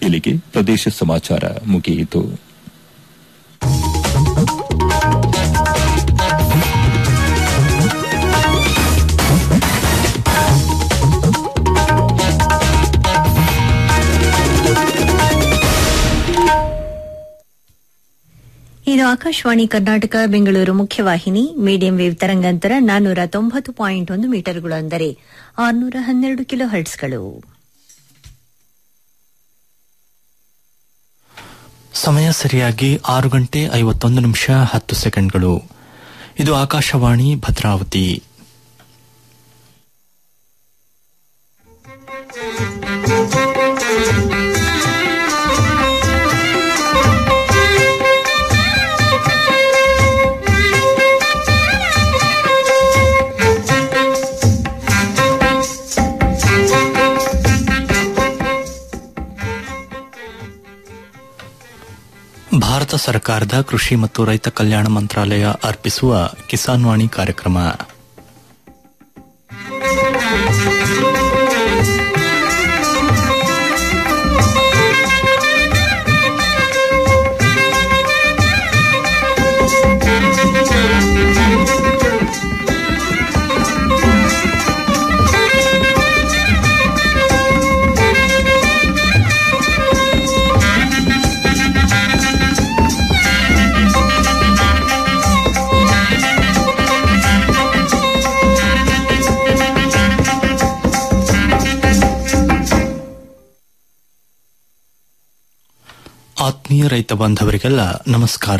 ಇಲ್ಲಿಗೆ ಪ್ರದೇಶ ಸಮಾಚಾರ ಮುಗಿಯಿತು ಇದು ಆಕಾಶವಾಣಿ ಕರ್ನಾಟಕ ಬೆಂಗಳೂರು ಮುಖ್ಯವಾಹಿನಿ ಮೀಡಿಯಂ ವೇವ್ ತರಂಗಾಂತರ ನಾನ್ನೂರ ತೊಂಬತ್ತು ಪಾಯಿಂಟ್ ಒಂದು ಮೀಟರ್ಗಳು ಅಂದರೆ ಆರುನೂರ ಹನ್ನೆರಡು ಕಿಲೋ ಹರ್ಟ್ಸ್ಗಳು ಸಮಯ ಸರಿಯಾಗಿ ಆರು ಗಂಟೆ ಐವತ್ತೊಂದು ನಿಮಿಷ ಹತ್ತು ಸೆಕೆಂಡ್ಗಳು ಇದು ಆಕಾಶವಾಣಿ ಭದ್ರಾವತಿ ಭಾರತ ಸರ್ಕಾರದ ಕೃಷಿ ಮತ್ತು ರೈತ ಕಲ್ಯಾಣ ಮಂತ್ರಾಲಯ ಅರ್ಪಿಸುವ ಕಿಸಾನ್ ವಾಣಿ ಕಾರ್ಯಕ್ರಮ ಆತ್ಮೀಯ ರೈತ ಬಾಂಧವರಿಗೆಲ್ಲ ನಮಸ್ಕಾರ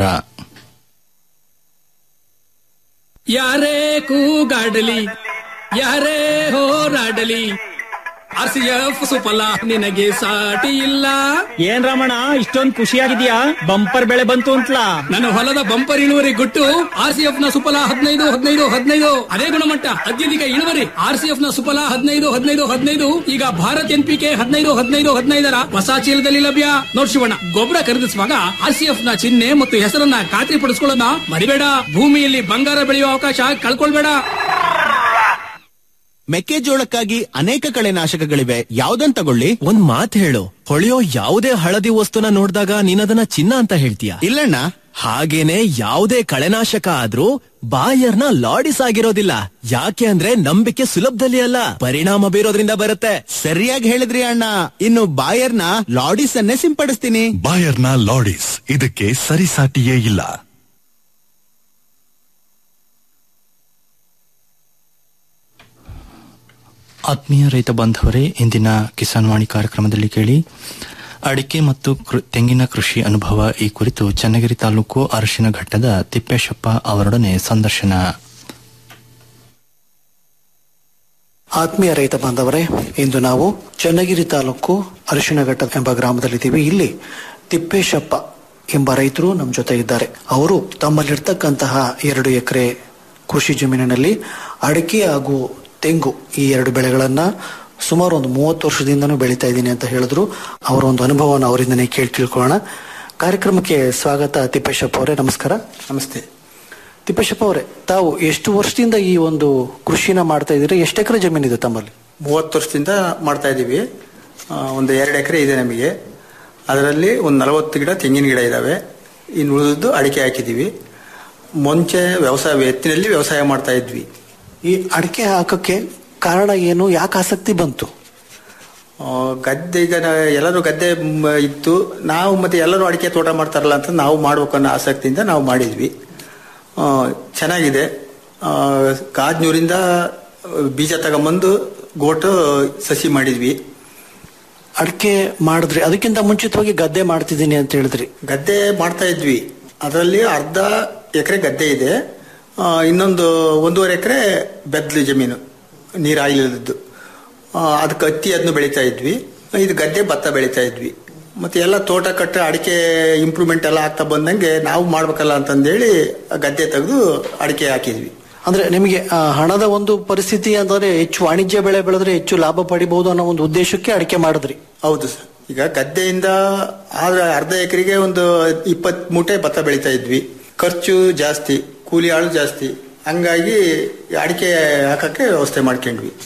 ಯಾರೇ ಕೂಗಾಡಲಿ ಯಾರೇ ಹೋರಾಡಲಿ ಆರ್ ಸಿ ಎಫ್ ಸುಫಲ ನಿನಗೆ ಸಾಟಿ ಇಲ್ಲ ಏನ್ ರಮಣ ಇಷ್ಟೊಂದ್ ಖುಷಿಯಾಗಿದ್ಯಾ ಬಂಪರ್ ಬೆಳೆ ಬಂತು ಅಂತ್ಲಾ ನನ್ನ ಹೊಲದ ಬಂಪರ್ ಇಳುವರಿ ಗುಟ್ಟು ಆರ್ ಸಿ ಎಫ್ ನ ಸುಫಲ ಹದಿನೈದು ಹದಿನೈದು ಹದಿನೈದು ಅದೇ ಗುಣಮಟ್ಟ ಅತ್ಯಧಿಕ ಇಳುವರಿ ಆರ್ ಸಿ ಎಫ್ ನ ಸುಫಲ ಹದಿನೈದು ಹದಿನೈದು ಹದಿನೈದು ಈಗ ಭಾರತ್ ಎನ್ ಪಿ ಕೆ ಹದಿನೈದು ಹದಿನೈದು ಹದಿನೈದರ ಹೊಸ ಚೀಲದಲ್ಲಿ ಲಭ್ಯ ನೋಡ್ ಶಿವಣ್ಣ ಗೊಬ್ಬರ ಖರೀದಿಸುವಾಗ ಆರ್ ಸಿ ಎಫ್ ನ ಚಿಹ್ನೆ ಮತ್ತು ಹೆಸರನ್ನ ಖಾತ್ರಿ ಪಡಿಸ್ಕೊಳ್ಳೋಣ ಮರಿಬೇಡ ಭೂಮಿಯಲ್ಲಿ ಬಂಗಾರ ಬೆಳೆಯುವ ಅವಕಾಶ ಕಳ್ಕೊಳ್ಬೇಡ ಮೆಕ್ಕೆಜೋಳಕ್ಕಾಗಿ ಅನೇಕ ಕಳೆನಾಶಕಗಳಿವೆ ಯಾವ್ದನ್ ತಗೊಳ್ಳಿ ಒಂದ್ ಮಾತ್ ಹೇಳು ಹೊಳೆಯೋ ಯಾವುದೇ ಹಳದಿ ವಸ್ತುನ ನೋಡಿದಾಗ ನೀನದನ್ನ ಚಿನ್ನ ಅಂತ ಹೇಳ್ತೀಯ ಇಲ್ಲಣ್ಣ ಹಾಗೇನೆ ಯಾವುದೇ ಕಳೆನಾಶಕ ಆದ್ರೂ ಬಾಯರ್ನ ಲಾಡಿಸ್ ಆಗಿರೋದಿಲ್ಲ ಯಾಕೆ ಅಂದ್ರೆ ನಂಬಿಕೆ ಸುಲಭದಲ್ಲಿ ಅಲ್ಲ ಪರಿಣಾಮ ಬೀರೋದ್ರಿಂದ ಬರುತ್ತೆ ಸರಿಯಾಗಿ ಹೇಳಿದ್ರಿ ಅಣ್ಣ ಇನ್ನು ಬಾಯರ್ನ ಲಾಡಿಸ್ ಅನ್ನೇ ಸಿಂಪಡಿಸ್ತೀನಿ ಬಾಯರ್ನ ಲಾಡಿಸ್ ಇದಕ್ಕೆ ಸರಿಸಾಟಿಯೇ ಇಲ್ಲ ಆತ್ಮೀಯ ರೈತ ಬಾಂಧವರೇ ಇಂದಿನ ಕಿಸಾನ್ ವಾಣಿ ಕಾರ್ಯಕ್ರಮದಲ್ಲಿ ಕೇಳಿ ಅಡಿಕೆ ಮತ್ತು ಕೃ- ತೆಂಗಿನ ಕೃಷಿ ಅನುಭವ ಈ ಕುರಿತು ಚನ್ನಗಿರಿ ತಾಲೂಕು ಅರಶಿನ ಘಟ್ಟದ ತಿಪ್ಪೇಶಪ್ಪ ಅವರೊಡನೆ ಸಂದರ್ಶನ ಆತ್ಮೀಯ ರೈತ ಬಾಂಧವರೇ ಇಂದು ನಾವು ಚನ್ನಗಿರಿ ತಾಲೂಕು ಅರಿಶಿಣಘಟ್ಟ ಎಂಬ ಗ್ರಾಮದಲ್ಲಿದ್ದೀವಿ ಇಲ್ಲಿ ತಿಪ್ಪೇಶಪ್ಪ ಎಂಬ ರೈತರು ನಮ್ಮ ಜೊತೆ ಇದ್ದಾರೆ ಅವರು ತಮ್ಮಲ್ಲಿರ್ತಕ್ಕಂತಹ ಎರಡು ಎಕರೆ ಕೃಷಿ ಜಮೀನಿನಲ್ಲಿ ಅಡಿಕೆ ಹಾಗೂ ತೆಂಗು ಈ ಎರಡು ಬೆಳೆಗಳನ್ನ ಸುಮಾರು ಒಂದು ಮೂವತ್ತು ವರ್ಷದಿಂದನೂ ಬೆಳೀತಾ ಇದ್ದೀನಿ ಅಂತ ಹೇಳಿದ್ರು ಅವರ ಒಂದು ಅನುಭವವನ್ನು ಅವರಿಂದನೇ ಕೇಳಿ ತಿಳ್ಕೊಳ್ಳೋಣ ಕಾರ್ಯಕ್ರಮಕ್ಕೆ ಸ್ವಾಗತ ತಿಪ್ಪೇಶಪ್ಪ ಅವರೇ ನಮಸ್ಕಾರ ನಮಸ್ತೆ ತಿಪ್ಪೇಶಪ್ಪ ಅವರೇ ತಾವು ಎಷ್ಟು ವರ್ಷದಿಂದ ಈ ಒಂದು ಕೃಷಿನ ಮಾಡ್ತಾ ಇದ್ದೀರಿ ಎಷ್ಟು ಎಕರೆ ಜಮೀನಿದೆ ತಮ್ಮಲ್ಲಿ ಮೂವತ್ತು ವರ್ಷದಿಂದ ಮಾಡ್ತಾ ಇದ್ದೀವಿ ಆ, ಒಂದು ಎರಡು ಎಕರೆ ಇದೆ ನಮಗೆ ಅದರಲ್ಲಿ ಒಂದು ನಲವತ್ತು ಗಿಡ ತೆಂಗಿನ ಗಿಡ ಇದ್ದಾವೆ ಇನ್ನು ಉಳಿದದ್ದು ಅಡಿಕೆ ಹಾಕಿದ್ದೀವಿ ಮುಂಚೆ ವ್ಯವಸಾಯ ಎತ್ತಿನಲ್ಲಿ ವ್ಯವಸಾಯ ಮಾಡ್ತಾ ಇದ್ವಿ ಈ ಅಡಿಕೆ ಹಾಕಕ್ಕೆ ಕಾರಣ ಏನು ಯಾಕೆ ಆಸಕ್ತಿ ಬಂತು ಆ, ಗದ್ದೆ ಈಗ ನಾ- ಎಲ್ಲರೂ ಗದ್ದೆ ಮ್, ಇತ್ತು ನಾವು ಮತ್ತೆ ಎಲ್ಲರೂ ಅಡಿಕೆ ತೋಟ ಮಾಡ್ತಾರಲ್ಲ ಅಂತ ನಾವು ಮಾಡ್ಬೇಕು ಅನ್ನೋ ಆಸಕ್ತಿಯಿಂದ ನಾವು ಮಾಡಿದ್ವಿ ಆ, ಚೆನ್ನಾಗಿದೆ ಆ, ಕಾಜ್ನೂರಿಂದ ಬೀಜ ತಗೊಂಬಂದು ಗೋಟು ಸಸಿ ಮಾಡಿದ್ವಿ ಅಡಿಕೆ ಮಾಡಿದ್ರಿ ಅದಕ್ಕಿಂತ ಮುಂಚಿತವಾಗಿ ಗದ್ದೆ ಮಾಡ್ತಿದ್ದೀನಿ ಅಂತ ಹೇಳಿದ್ರಿ ಗದ್ದೆ ಮಾಡ್ತಾ ಇದ್ವಿ ಅದರಲ್ಲಿ ಅರ್ಧ ಎಕರೆ ಗದ್ದೆ ಇದೆ ಆ, ಇನ್ನೊಂದು ಒಂದೂವರೆ ಎಕರೆ ಬೆದ್ಲು ಜಮೀನು ನೀರು ಆಯಿಲ್ಲದ್ದು ಅದಕ್ಕೆ ಹತ್ತಿ ಅದನ್ನು ಬೆಳೀತಾ ಇದ್ವಿ ಇದು ಗದ್ದೆ ಭತ್ತ ಬೆಳೀತಾ ಇದ್ವಿ ಮತ್ತೆ ಎಲ್ಲ ತೋಟ ಕಟ್ಟ ಅಡಿಕೆ ಇಂಪ್ರೂವ್ಮೆಂಟ್ ಎಲ್ಲ ಆಗ್ತಾ ಬಂದಂಗೆ ನಾವು ಮಾಡ್ಬೇಕಲ್ಲ ಅಂತಂದೇಳಿ ಆ ಗದ್ದೆ ತೆಗೆದು ಅಡಿಕೆ ಹಾಕಿದ್ವಿ ಅಂದ್ರೆ ನಿಮಗೆ ಆ, ಹಣದ ಒಂದು ಪರಿಸ್ಥಿತಿ ಅಂತಂದ್ರೆ ಹೆಚ್ಚು ವಾಣಿಜ್ಯ ಬೆಳೆ ಬೆಳೆದ್ರೆ ಹೆಚ್ಚು ಲಾಭ ಪಡಿಬಹುದು ಅನ್ನೋ ಒಂದು ಉದ್ದೇಶಕ್ಕೆ ಅಡಿಕೆ ಮಾಡಿದ್ರಿ ಹೌದು ಸರ್ ಈಗ ಗದ್ದೆಯಿಂದ ಆದ್ರೆ ಅರ್ಧ ಎಕರೆಗೆ ಒಂದು ಇಪ್ಪತ್ ಮೂಟೆ ಭತ್ತ ಬೆಳೀತಾ ಇದ್ವಿ ಖರ್ಚು ಜಾಸ್ತಿ ಕೂಲಿ ಆಳು ಜಾಸ್ತಿ ಹಂಗಾಗಿ ಅಡಿಕೆ ಹಾಕಕ್ಕೆ ವ್ಯವಸ್ಥೆ ಮಾಡ್ಕೊಂಡ್ವಿ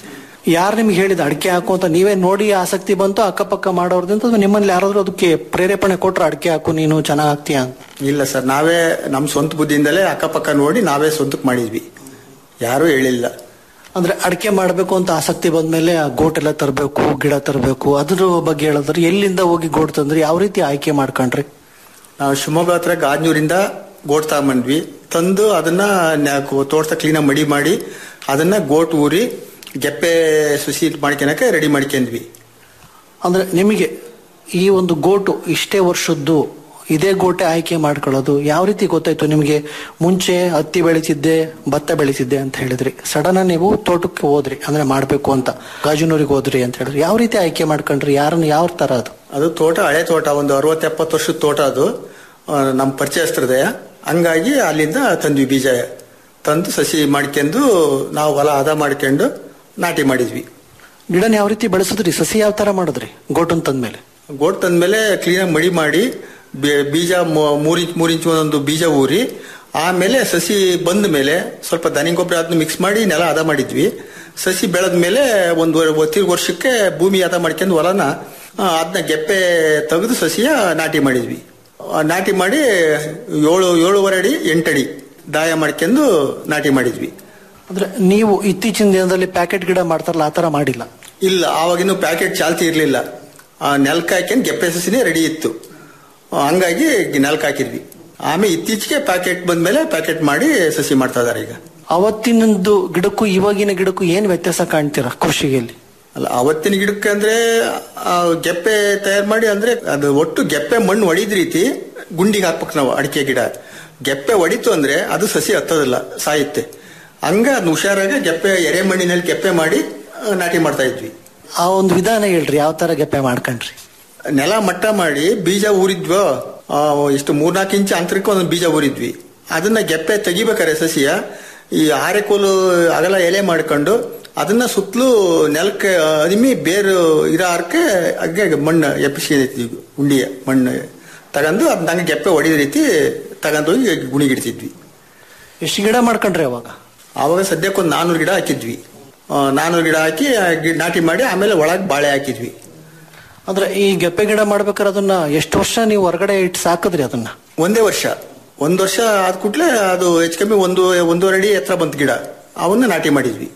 ಯಾರು ನಿಮ್ಗೆ ಹೇಳಿದ ಅಡಿಕೆ ಹಾಕು ಅಂತ ನೀವೇ ನೋಡಿ ಆಸಕ್ತಿ ಬಂತು ಅಕ್ಕಪಕ್ಕ ಮಾಡೋರ್ದಿಂದ ಅಥವಾ ನಿಮ್ಮಲ್ಲಿ ಯಾರಾದ್ರೂ ಅದಕ್ಕೆ ಪ್ರೇರೇಪಣೆ ಕೊಟ್ರ ಅಡಿಕೆ ಹಾಕು ನೀನು ಚೆನ್ನಾಗ್ ಆಗ್ತೀಯ ಅಂತ ಇಲ್ಲ ಸರ್ ನಾವೇ ನಮ್ಮ ಸ್ವಂತ ಬುದ್ಧಿಯಿಂದಲೇ ಅಕ್ಕಪಕ್ಕ ನೋಡಿ ನಾವೇ ಸ್ವಂತಕ್ಕೆ ಮಾಡಿದ್ವಿ ಯಾರೂ ಹೇಳಿಲ್ಲ ಅಂದ್ರೆ ಅಡಿಕೆ ಮಾಡ್ಬೇಕು ಅಂತ ಆಸಕ್ತಿ ಬಂದ್ಮೇಲೆ ಆ ಗೋಟೆಲ್ಲ ತರಬೇಕು ಗಿಡ ತರಬೇಕು ಅದ್ರ ಬಗ್ಗೆ ಹೇಳಿದ್ರೆ ಎಲ್ಲಿಂದ ಹೋಗಿ ಗೋಟ್ ತಂದ್ರಿ ಯಾವ ರೀತಿ ಆಯ್ಕೆ ಮಾಡ್ಕೊಂಡ್ರಿ ನಾವು ಶಿವಮೊಗ್ಗ ಹತ್ರ ಗಾಜನೂರಿಂದ ಗೋಟ್ ತಗೊಂಬಂದ್ವಿ ತಂದು ಅದನ್ನ ತೋಟದ ಕ್ಲೀನಾಗಿ ಮಡಿ ಮಾಡಿ ಅದನ್ನ ಗೋಟ್ ಊರಿ ಗೆಪ್ಪೆ ಸುಸಿ ಮಾಡ್ಕೊಳಕ್ಕೆ ರೆಡಿ ಮಾಡ್ಕೊಂಡ್ವಿ ಅಂದ್ರೆ ನಿಮಗೆ ಈ ಒಂದು ಗೋಟು ಇಷ್ಟೇ ವರ್ಷದ್ದು ಇದೇ ಗೋಟೆ ಆಯ್ಕೆ ಮಾಡ್ಕೊಳ್ಳೋದು ಯಾವ ರೀತಿ ಗೊತ್ತಾಯ್ತು ನಿಮಗೆ ಮುಂಚೆ ಹತ್ತಿ ಬೆಳೀತಿದ್ದೆ ಭತ್ತ ಬೆಳೀತಿದ್ದೆ ಅಂತ ಹೇಳಿದ್ರಿ ಸಡನ್ ನೀವು ತೋಟಕ್ಕೆ ಹೋದ್ರಿ ಅಂದ್ರೆ ಮಾಡ್ಬೇಕು ಅಂತ ಗಾಜನೂರಿಗೆ ಹೋದ್ರಿ ಅಂತ ಹೇಳಿದ್ರಿ ಯಾವ ರೀತಿ ಆಯ್ಕೆ ಮಾಡ್ಕೊಂಡ್ರಿ ಯಾರನ್ನ ಯಾವ ತರ ಅದು ಅದು ತೋಟ ಹಳೆ ತೋಟ ಒಂದು ಅರವತ್ತು ಎಪ್ಪತ್ತು ವರ್ಷದ ತೋಟ ಅದು ಆ, ನಮ್ಮ ಪರಿಚಯಸ್ಥರದಯ ಹಂಗಾಗಿ ಅಲ್ಲಿಂದ ತಂದ್ವಿ ಬೀಜ ತಂದು ಸಸಿ ಮಾಡ್ಕೊಂಡು ನಾವು ಹೊಲ ಹದ ಮಾಡ್ಕೊಂಡು ನಾಟಿ ಮಾಡಿದ್ವಿ ಗಿಡನ ಯಾವ ರೀತಿ ಬೆಳೆಸಿದ್ರಿ ಸಸಿ ಯಾವ ತರ ಮಾಡಿದ್ರಿ ಗೋಟನ್ ತಂದ್ಮೇಲೆ ಗೋಟ್ ತಂದ್ಮೇಲೆ ಕ್ಲೀನಾಗಿ ಮಡಿ ಮಾಡಿ ಬೆ- ಬೀಜ ಮೂ- ಮೂರ್ ಇಂಚ್ ಮೂರ್ ಇಂಚ್ ಒಂದೊಂದು ಬೀಜ ಊರಿ ಆಮೇಲೆ ಸಸಿ ಬಂದ ಮೇಲೆ ಸ್ವಲ್ಪ ದನಿ ಗೊಬ್ಬರ ಅದನ್ನ ಮಿಕ್ಸ್ ಮಾಡಿ ನೆಲ ಹದ ಮಾಡಿದ್ವಿ ಸಸಿ ಬೆಳೆದ ಮೇಲೆ ಒಂದು ತಿರ್ಗಿ ವರ್ಷಕ್ಕೆ ಭೂಮಿ ಹದ ಮಾಡ್ಕೊಂಡು ಹೊಲನ ಅದನ್ನ ಗೆಪ್ಪೆ ತೆಗೆದು ಸಸಿಯ ನಾಟಿ ಮಾಡಿದ್ವಿ ಆ, ನಾಟಿ ಮಾಡಿ ಏಳು ಏಳುವರೆ ಅಡಿ ಎಂಟಡಿ ದಾಯ ಮಾಡ್ಕೊಂಡು ನಾಟಿ ಮಾಡಿದ್ವಿ ಅಂದ್ರೆ ನೀವು ಇತ್ತೀಚಿನ ದಿನದಲ್ಲಿ ಪ್ಯಾಕೆಟ್ ಗಿಡ ಮಾಡ್ತಾರಲ್ಲ ಆ ತರ ಮಾಡಿಲ್ಲ ಇಲ್ಲ ಆವಾಗಿನ್ನು ಪ್ಯಾಕೆಟ್ ಚಾಲ್ತಿ ಇರಲಿಲ್ಲ ನೆಲಕ್ಕೆ ಹಾಕ್ಯಂಡ್ ಗೆಪ್ಪೆ ಸಸಿನೇ ರೆಡಿ ಇತ್ತು ಆ, ಹಂಗಾಗಿ ನೆಲಕ್ಕೆ ಹಾಕಿದ್ವಿ ಆಮೇಲೆ ಇತ್ತೀಚೆಗೆ ಪ್ಯಾಕೆಟ್ ಬಂದ್ಮೇಲೆ ಪ್ಯಾಕೆಟ್ ಮಾಡಿ ಸಸಿ ಮಾಡ್ತಾ ಇದಾರೆ ಈಗ ಅವತ್ತಿನದ್ದು ಗಿಡಕ್ಕೂ ಇವಾಗಿನ ಗಿಡಕ್ಕೂ ಏನ್ ವ್ಯತ್ಯಾಸ ಕಾಣ್ತೀರಾ ಕೃಷಿಯಲ್ಲಿ ಅಲ್ಲ ಅವತ್ತಿನ ಗಿಡಕ್ಕೆ ಅಂದ್ರೆ ಆ, ಗೆಪ್ಪೆ ತಯಾರು ಮಾಡಿ ಅಂದ್ರೆ ಅದು ಒಟ್ಟು ಗೆಪ್ಪೆ ಮಣ್ಣು ಹೊಡಿದ ರೀತಿ ಗುಂಡಿಗೆ ಹಾಕ್ಬೇಕು ನಾವು ಅಡಿಕೆ ಗಿಡ ಗೆಪ್ಪೆ ಹೊಡಿತು ಅಂದ್ರೆ ಅದು ಸಸಿ ಹತ್ತೋದಿಲ್ಲ ಸಾಯುತ್ತೆ ಹಂಗ ಅದನ್ನ ಹುಷಾರಾಗಿ ಗೆಪ್ಪೆ ಎರೆ ಮಣ್ಣಿನಲ್ಲಿ ಗೆಪ್ಪೆ ಮಾಡಿ ಆ, ನಾಟಿ ಮಾಡ್ತಾ ಇದ್ವಿ ಆ ಒಂದು ವಿಧಾನ ಹೇಳ್ರಿ ಯಾವ ತರ ಗೆಪ್ಪೆ ಮಾಡ್ಕೊಂಡ್ರಿ ನೆಲ ಮಟ್ಟ ಮಾಡಿ ಬೀಜ ಊರಿದ್ವೋ ಆ, ಇಷ್ಟು ಮೂರ್ನಾಲ್ಕು ಇಂಚು ಅಂತರಕ್ಕೆ ಒಂದೊಂದು ಬೀಜ ಊರಿದ್ವಿ ಅದನ್ನ ಗೆಪ್ಪೆ ತೆಗಿಬೇಕಾರೆ ಸಸಿಯ ಈ ಆರೆಕೋಲು ಅಗಲ ಎಲೆ ಮಾಡ್ಕೊಂಡು ಅದನ್ನ ಸುತ್ತಲೂ ನೆಲಕ್ಕೆ ಅದಿಮಿ ಬೇರು ಇರೋ ಆರ್ಕೆ ಹಂಗೆ ಮಣ್ಣು ಎಪ್ಪಿಸಿ ಗುಂಡಿಯ ಮಣ್ಣು ತಗೊಂಡು ಅದನ್ನ ಹಂಗೆ ಗೆಪ್ಪೆ ಹೊಡಿದ ರೀತಿ ತಗೊಂಡೋಗಿ ಗುಣಿಗಿಡ್ತಿದ್ವಿ ಎಷ್ಟು ಗಿಡ ಮಾಡ್ಕೊಂಡ್ರಿ ಅವಾಗ ಆವಾಗ ಸದ್ಯಕ್ಕೆ ಒಂದು ನಾನ್ನೂರು ಗಿಡ ಹಾಕಿದ್ವಿ ನಾನ್ನೂರು ಗಿಡ ಹಾಕಿ ಆ ಗಿಡ ನಾಟಿ ಮಾಡಿ ಆಮೇಲೆ ಒಳಗೆ ಬಾಳೆ ಹಾಕಿದ್ವಿ ಅಂದ್ರೆ ಈ ಗೆಪ್ಪೆ ಗಿಡ ಮಾಡ್ಬೇಕಾದ್ರೆ ಅದನ್ನ ಎಷ್ಟು ವರ್ಷ ನೀವು ಹೊರಗಡೆ ಇಟ್ಟು ಸಾಕಿದ್ರಿ ಅದನ್ನ ಒಂದೇ ವರ್ಷ ಒಂದ್ ವರ್ಷ ಆದ ಕೂಡ್ಲೆ ಅದು ಹೆಚ್ಚು ಕಮ್ಮಿ ಒಂದು ಒಂದೂವರೆ ಅಡಿ ಎತ್ತರ ಬಂತ ಗಿಡ ಅವನ್ನ ನಾಟಿ ಮಾಡಿದ್ವಿ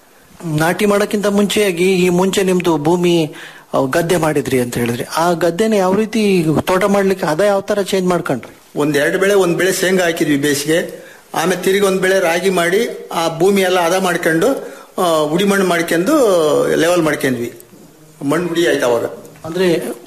ನಾಟಿ ಮಾಡೋಕ್ಕಿಂತ ಮುಂಚೆಯಾಗಿ ಈ ಮುಂಚೆ ನಿಮ್ದು ಭೂಮಿ ಆ, ಗದ್ದೆ ಮಾಡಿದ್ರಿ ಅಂತ ಹೇಳಿದ್ರಿ ಆ ಗದ್ದೆನ ಯಾವ ರೀತಿ ತೋಟ ಮಾಡ್ಲಿಕ್ಕೆ ಅದ ಯಾವ ತರ ಚೇಂಜ್ ಮಾಡ್ಕೊಂಡ್ರಿ ಒಂದ್ ಎರಡು ಬೆಳೆ ಒಂದ್ ಬೆಳೆ ಶೇಂಗಾ ಹಾಕಿದ್ವಿ ಬೇಸಿಗೆ ಆಮೇಲೆ ತಿರುಗಿ ಒಂದ್ ಬೆಳೆ ರಾಗಿ ಮಾಡಿ ಆ ಭೂಮಿ ಎಲ್ಲ ಹದ ಮಾಡ್ಕೊಂಡು ಆ, ಉಡಿ ಮಣ್ಣು ಮಾಡ್ಕೊಂಡು ಲೆವೆಲ್ ಮಾಡ್ಕೊಂಡ್ವಿ ಮಣ್ಣು ಉಡಿ ಆಯ್ತು ಅವಾಗ ಅಂದ್ರೆ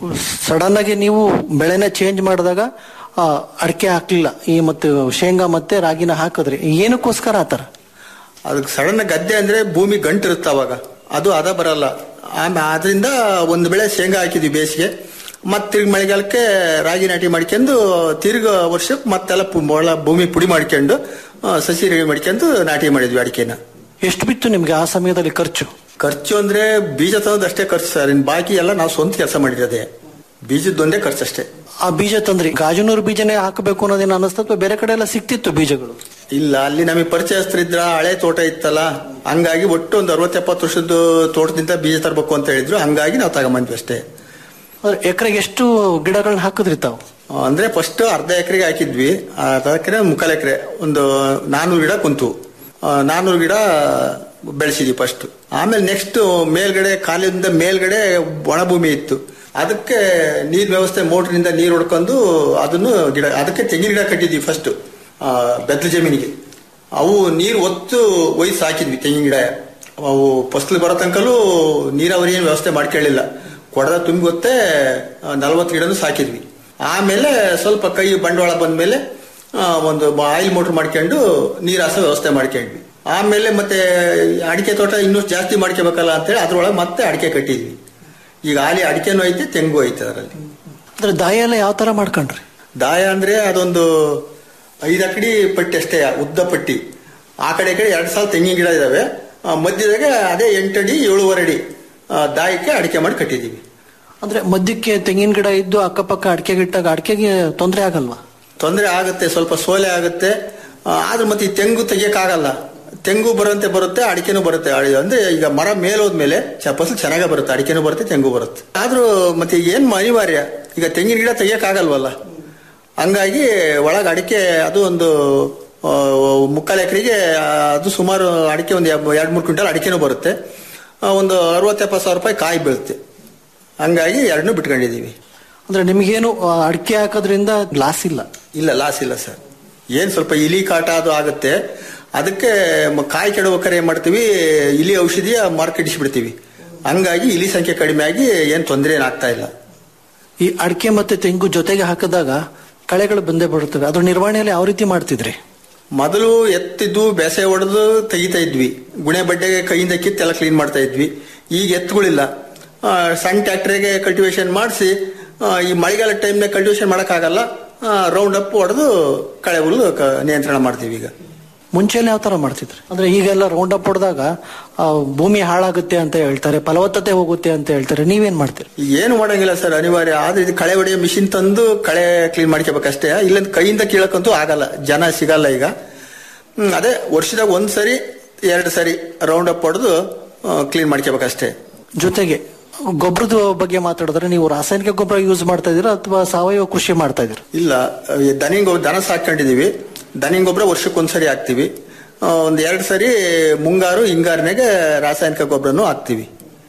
ಸಡನ್ ಆಗಿ ನೀವು ಬೆಳೆನ ಚೇಂಜ್ ಮಾಡಿದಾಗ ಆ, ಅಡಿಕೆ ಹಾಕ್ಲಿಲ್ಲ ಈ ಮತ್ತು ಶೇಂಗಾ ಮತ್ತೆ ರಾಗಿನ ಹಾಕಿದ್ರಿ ಏನಕ್ಕೋಸ್ಕರ ಆತರ ಅದಕ್ಕೆ ಸಡನ್ ಗದ್ದೆ ಅಂದ್ರೆ ಭೂಮಿ ಗಂಟು ಇರುತ್ತೆ ಅವಾಗ ಅದು ಅದ ಬರಲ್ಲ ಆಮೇಲೆ ಆದ್ರಿಂದ ಒಂದು ಬೆಳೆ ಶೇಂಗಾ ಹಾಕಿದ್ವಿ ಬೇಸಿಗೆ ಮತ್ತೆ ತಿರ್ಗಿ ಮಳೆಗಾಲಕ್ಕೆ ರಾಗಿ ನಾಟಿ ಮಾಡ್ಕೊಂಡು ತಿರ್ಗ ವರ್ಷಕ್ಕೆ ಮತ್ತೆಲ್ಲ ಪು- ಮೊಳ ಭೂಮಿ ಪುಡಿ ಮಾಡ್ಕೊಂಡು ಆ, ಸಸಿ ರೆಡಿ ಮಾಡ್ಕೊಂಡು ನಾಟಿ ಮಾಡಿದ್ವಿ ಅಡಿಕೆನ ಎಷ್ಟು ಬಿತ್ತು ನಿಮ್ಗೆ ಆ ಸಮಯದಲ್ಲಿ ಖರ್ಚು ಖರ್ಚು ಅಂದ್ರೆ ಬೀಜ ತಂದು ಅಷ್ಟೇ ಖರ್ಚು ಸರ್ ಇನ್ ಬಾಕಿ ಎಲ್ಲ ನಾವು ಸ್ವಂತ ಕೆಲಸ ಮಾಡಿರೋದೇ ಬೀಜದ್ದೊಂದೇ ಖರ್ಚು ಅಷ್ಟೇ ಆ ಬೀಜ ತಂದ್ರಿ ಗಾಜನೂರು ಬೀಜನೇ ಹಾಕಬೇಕು ಅನ್ನೋದೇನು ಅನಿಸ್ತ ಅಥವಾ ಬೇರೆ ಕಡೆ ಎಲ್ಲ ಸಿಕ್ತಿತ್ತು ಬೀಜಗಳು ಇಲ್ಲ ಅಲ್ಲಿ ನಮಗೆ ಪರಿಚಯಸ್ಥರಿದ್ರ ಹಳೆ ತೋಟ ಇತ್ತಲ್ಲ ಹಂಗಾಗಿ ಒಟ್ಟು ಒಂದು ಅರವತ್ತು ಎಪ್ಪತ್ತು ವರ್ಷದ ತೋಟದಿಂದ ಬೀಜ ತರಬೇಕು ಅಂತ ಹೇಳಿದ್ರು ಹಂಗಾಗಿ ನಾವು ತಗೊಂಬಂದ್ವಿ ಅಷ್ಟೇ ಅಂದ್ರೆ ಎಕರೆಗೆ ಎಷ್ಟು ಗಿಡಗಳನ್ನ ಹಾಕಿದ್ರಿ ತಾವು ಅಂದ್ರೆ ಫಸ್ಟ್ ಅರ್ಧ ಎಕರೆಗೆ ಹಾಕಿದ್ವಿ ಅರ್ಧ ಎಕರೆ ಮುಕ್ಕಾಲು ಎಕರೆ ಒಂದು ನಾನೂರು ಗಿಡ ಕುಂತು ಆ, ನಾನೂರು ಗಿಡ ಬೆಳೆಸಿದ್ವಿ ಫಸ್ಟ್ ಆಮೇಲೆ ನೆಕ್ಸ್ಟ್ ಮೇಲ್ಗಡೆ ಕಾಲಿಂದ ಮೇಲ್ಗಡೆ ಒಣ ಭೂಮಿ ಇತ್ತು ಅದಕ್ಕೆ ನೀರ್ ವ್ಯವಸ್ಥೆ ಮೋಟ್ರಿಂದ ನೀರು ಹೊಡ್ಕೊಂಡು ಅದನ್ನು ಗಿಡ ಅದಕ್ಕೆ ತೆಂಗಿನ ಗಿಡ ಕಟ್ಟಿದ್ವಿ ಫಸ್ಟ್ ಬೆತ್ತಲು ಜಮೀನಿಗೆ ಅವು ನೀರು ಒತ್ತು ಒಯ್ದು ಸಾಕಿದ್ವಿ ತೆಂಗಿನ ಗಿಡ ಅವು ಫಸಲು ಬರೋ ತನಕಲೂ ನೀರಾವರಿ ಏನು ವ್ಯವಸ್ಥೆ ಮಾಡ್ಕೊಳ್ಳಿಲ್ಲ ಕೊಡದ ತುಂಬಿ ಗೊತ್ತೇ ನಲವತ್ತು ಗಿಡನೂ ಸಾಕಿದ್ವಿ ಆಮೇಲೆ ಸ್ವಲ್ಪ ಕೈ ಬಂಡವಾಳ ಬಂದ್ಮೇಲೆ ಆ, ಒಂದು ಆಯಿಲ್ ಮೋಟರ್ ಮಾಡ್ಕೊಂಡು ನೀರು ಹಾಸೋ ವ್ಯವಸ್ಥೆ ಮಾಡ್ಕೊಂಡ್ವಿ ಆಮೇಲೆ ಮತ್ತೆ ಅಡಿಕೆ ತೋಟ ಇನ್ನೂ ಜಾಸ್ತಿ ಮಾಡ್ಕೋಬೇಕಲ್ಲ ಅಂತೇಳಿ ಅದ್ರೊಳಗೆ ಮತ್ತೆ ಅಡಿಕೆ ಕಟ್ಟಿದ್ವಿ ಈಗ ಆಲಿ ಅಡಿಕೆನೂ ಐತೆ ತೆಂಗು ಐತೆ ಅದರಲ್ಲಿ ಅಂದ್ರೆ ದಾಯ ಎಲ್ಲ ಯಾವ ತರ ಮಾಡ್ಕೊಂಡ್ರಿ ದಾಯ ಅಂದ್ರೆ ಅದೊಂದು ಐದು ಅಕಡಿ ಪಟ್ಟಿ ಅಷ್ಟೇ ಉದ್ದ ಪಟ್ಟಿ ಆ ಕಡೆ ಈ ಕಡೆ ಎರಡು ಸಾಲ ತೆಂಗಿನ ಗಿಡ ಇದಾವೆ ಆ, ಮಧ್ಯದಾಗ ಅದೇ ಎಂಟಡಿ ಏಳುವರೆ ಅಡಿ ಆ, ದಾಯಕ್ಕೆ ಅಡಿಕೆ ಮಾಡಿ ಕಟ್ಟಿದೀವಿ ಅಂದ್ರೆ ಮಧ್ಯಕ್ಕೆ ತೆಂಗಿನ ಗಿಡ ಇದ್ದು ಅಕ್ಕಪಕ್ಕ ಅಡಿಕೆ ಗಿಟ್ಟಾಗ ಅಡಿಕೆಗೆ ತೊಂದರೆ ಆಗಲ್ವಾ ತೊಂದರೆ ಆಗುತ್ತೆ ಸ್ವಲ್ಪ ಸೋಲೆ ಆಗುತ್ತೆ ಆ, ಆದ್ರೆ ಮತ್ತೆ ಈ ತೆಂಗು ತೆಗಿಯಕ್ಕಾಗಲ್ಲ ತೆಂಗು ಬರಂತೆ ಬರುತ್ತೆ ಅಡಿಕೆನೂ ಬರುತ್ತೆ ಅಡಿ- ಅಂದ್ರೆ ಈಗ ಮರ ಮೇಲೆ ಹೋದ್ಮೇಲೆ ಚ- ಫಸಲು ಚೆನ್ನಾಗೇ ಬರುತ್ತೆ ಅಡಿಕೆನೂ ಬರುತ್ತೆ ತೆಂಗು ಬರುತ್ತೆ ಆದ್ರೂ ಮತ್ತೆ ಈಗ ಏನ್ ಅನಿವಾರ್ಯ ಈಗ ತೆಂಗಿನ ಗಿಡ ತೆಗಿಯಕ್ಕಾಗಲ್ವಲ್ಲ ಹಂಗಾಗಿ ಒಳಗೆ ಅಡಿಕೆ ಅದು ಒಂದು ಆ, ಮುಕ್ಕಾಲು ಎಕರೆಗೆ ಅದು ಸುಮಾರು ಅಡಿಕೆ ಒಂದು ಎರಡು ಮೂರು ಕ್ವಿಂಟಲ್ ಅಡಿಕೆನೂ ಬರುತ್ತೆ ಆ, ಒಂದು ಅರವತ್ತು ಎಪ್ಪತ್ತು ಸಾವಿರ ರೂಪಾಯಿ ಕಾಯಿ ಬೀಳುತ್ತೆ ಹಂಗಾಗಿ ಎರಡನ್ನೂ ಬಿಟ್ಕೊಂಡಿದೀವಿ ಅಂದ್ರೆ ನಿಮಗೇನು ಅಡಿಕೆ ಹಾಕೋದ್ರಿಂದ ಲಾಸ್ ಇಲ್ಲ ಇಲ್ಲ ಲಾಸ್ ಇಲ್ಲ ಸರ್ ಏನ್ ಸ್ವಲ್ಪ ಇಲಿ ಕಾಟ ಅದು ಆಗುತ್ತೆ ಅದಕ್ಕೆ ಮ- ಕಾಯಿ ಕೆಡಬೇಕಾದ್ರೆ ಏನ್ ಮಾಡ್ತೀವಿ ಇಲಿ ಔಷಧಿಯ ಮಾರ್ಕೆಟಿಸ್ಬಿಡ್ತೀವಿ ಹಂಗಾಗಿ ಇಲಿ ಸಂಖ್ಯೆ ಕಡಿಮೆ ಆಗಿ ಏನ್ ತೊಂದರೆ ಏನಾಗ್ತಾ ಇಲ್ಲ ಈ ಅಡಿಕೆ ಮತ್ತೆ ತೆಂಗು ಜೊತೆಗೆ ಹಾಕಿದಾಗ ಕಳೆಗಳು ಬಂದೇ ಬರುತ್ತವೆ ಅದ್ರ ನಿರ್ವಹಣೆಯಲ್ಲಿ ಯಾವ ರೀತಿ ಮಾಡ್ತಿದ್ರಿ ಮೊದಲು ಎತ್ತಿದ್ದು ಬೆಸೆ ಹೊಡೆದು ತೆಗಿತಾ ಇದ್ವಿ ಗುಣೆ ಬಡ್ಡೆಗೆ ಕೈಯಿಂದ ಕಿತ್ತು ಎಲ್ಲ ಕ್ಲೀನ್ ಮಾಡ್ತಾ ಇದ್ವಿ ಈಗ ಎತ್ತುಗಳಿಲ್ಲ ಆ, ಸಣ್ಣ ಟ್ರ್ಯಾಕ್ಟರ್ಗೆ ಕಲ್ಟಿವೇಶನ್ ಮಾಡಿಸಿ ಈ ಮಳೆಗಾಲ ಟೈಮ್ನಾಗ ಕಲ್ಟಿವೇಶನ್ ಮಾಡೋಕ್ಕಾಗಲ್ಲ ರೌಂಡ್ ಅಪ್ ಹೊಡೆದು ಕಳೆ ಹುಲ್ಲು ಕ- ನಿಯಂತ್ರಣ ಮಾಡ್ತೀವಿ ಈಗ ಮುಂಚೆಲ್ಲ ಯಾವ ತರ ಮಾಡ್ತಿದ್ರಿ ಅಂದ್ರೆ ಈಗೆಲ್ಲ ರೌಂಡ್ ಅಪ್ ಹೊಡೆದಾಗ ಆ, ಭೂಮಿ ಹಾಳಾಗುತ್ತೆ ಅಂತ ಹೇಳ್ತಾರೆ ಫಲವತ್ತತೆ ಹೋಗುತ್ತೆ ಅಂತ ಹೇಳ್ತಾರೆ ನೀವೇನ್ ಮಾಡ್ತೀರಿ ಈಗ ಏನು ಮಾಡಂಗಿಲ್ಲ ಸರ್ ಅನಿವಾರ್ಯ ಆದ್ರೆ ಇದು ಕಳೆ ಹೊಡೆಯೋ ಮಿಷಿನ್ ತಂದು ಕಳೆ ಕ್ಲೀನ್ ಮಾಡ್ಕೋಬೇಕಷ್ಟೇ ಇಲ್ಲಂತ ಕೈಯಿಂದ ಕೀಳಕ್ಕಂತೂ ಆಗಲ್ಲ ಜನ ಸಿಗಲ್ಲ ಈಗ ಹ್ಮ್, ಅದೇ ವರ್ಷದಾಗ ಒಂದ್ ಸರಿ ಎರಡು ಸರಿ ರೌಂಡ್ ಅಪ್ ಹೊಡೆದು ಕ್ಲೀನ್ ಮಾಡ್ಕೋಬೇಕಷ್ಟೇ ಜೊತೆಗೆ ಗೊಬ್ಬರದ ಬಗ್ಗೆ ಮಾತಾಡಿದ್ರೆ ನೀವು ರಾಸಾಯನಿಕ ಗೊಬ್ಬರ ಯೂಸ್ ಮಾಡ್ತಾ ಇದೀರಾ ಅಥವಾ ಸಾವಯವ ಕೃಷಿ ಮಾಡ್ತಾ ಇದೀರಾ ಇಲ್ಲ ಈ ದನಿ ಗೊ- ದನ ಸಾಕೊಂಡಿದೀವಿ ದನಿ ಗೊಬ್ಬರ ವರ್ಷಕ್ಕೆ ಒಂದ್ಸರಿ ಹಾಕ್ತಿವಿ ಆ, ಒಂದ್ ಎರಡು ಸರಿ ಮುಂಗಾರು ಹಿಂಗಾರಿನಾಗೆ ರಾಸಾಯನಿಕ ಗೊಬ್ಬರನು ಹಾಕ್ತಿವಿ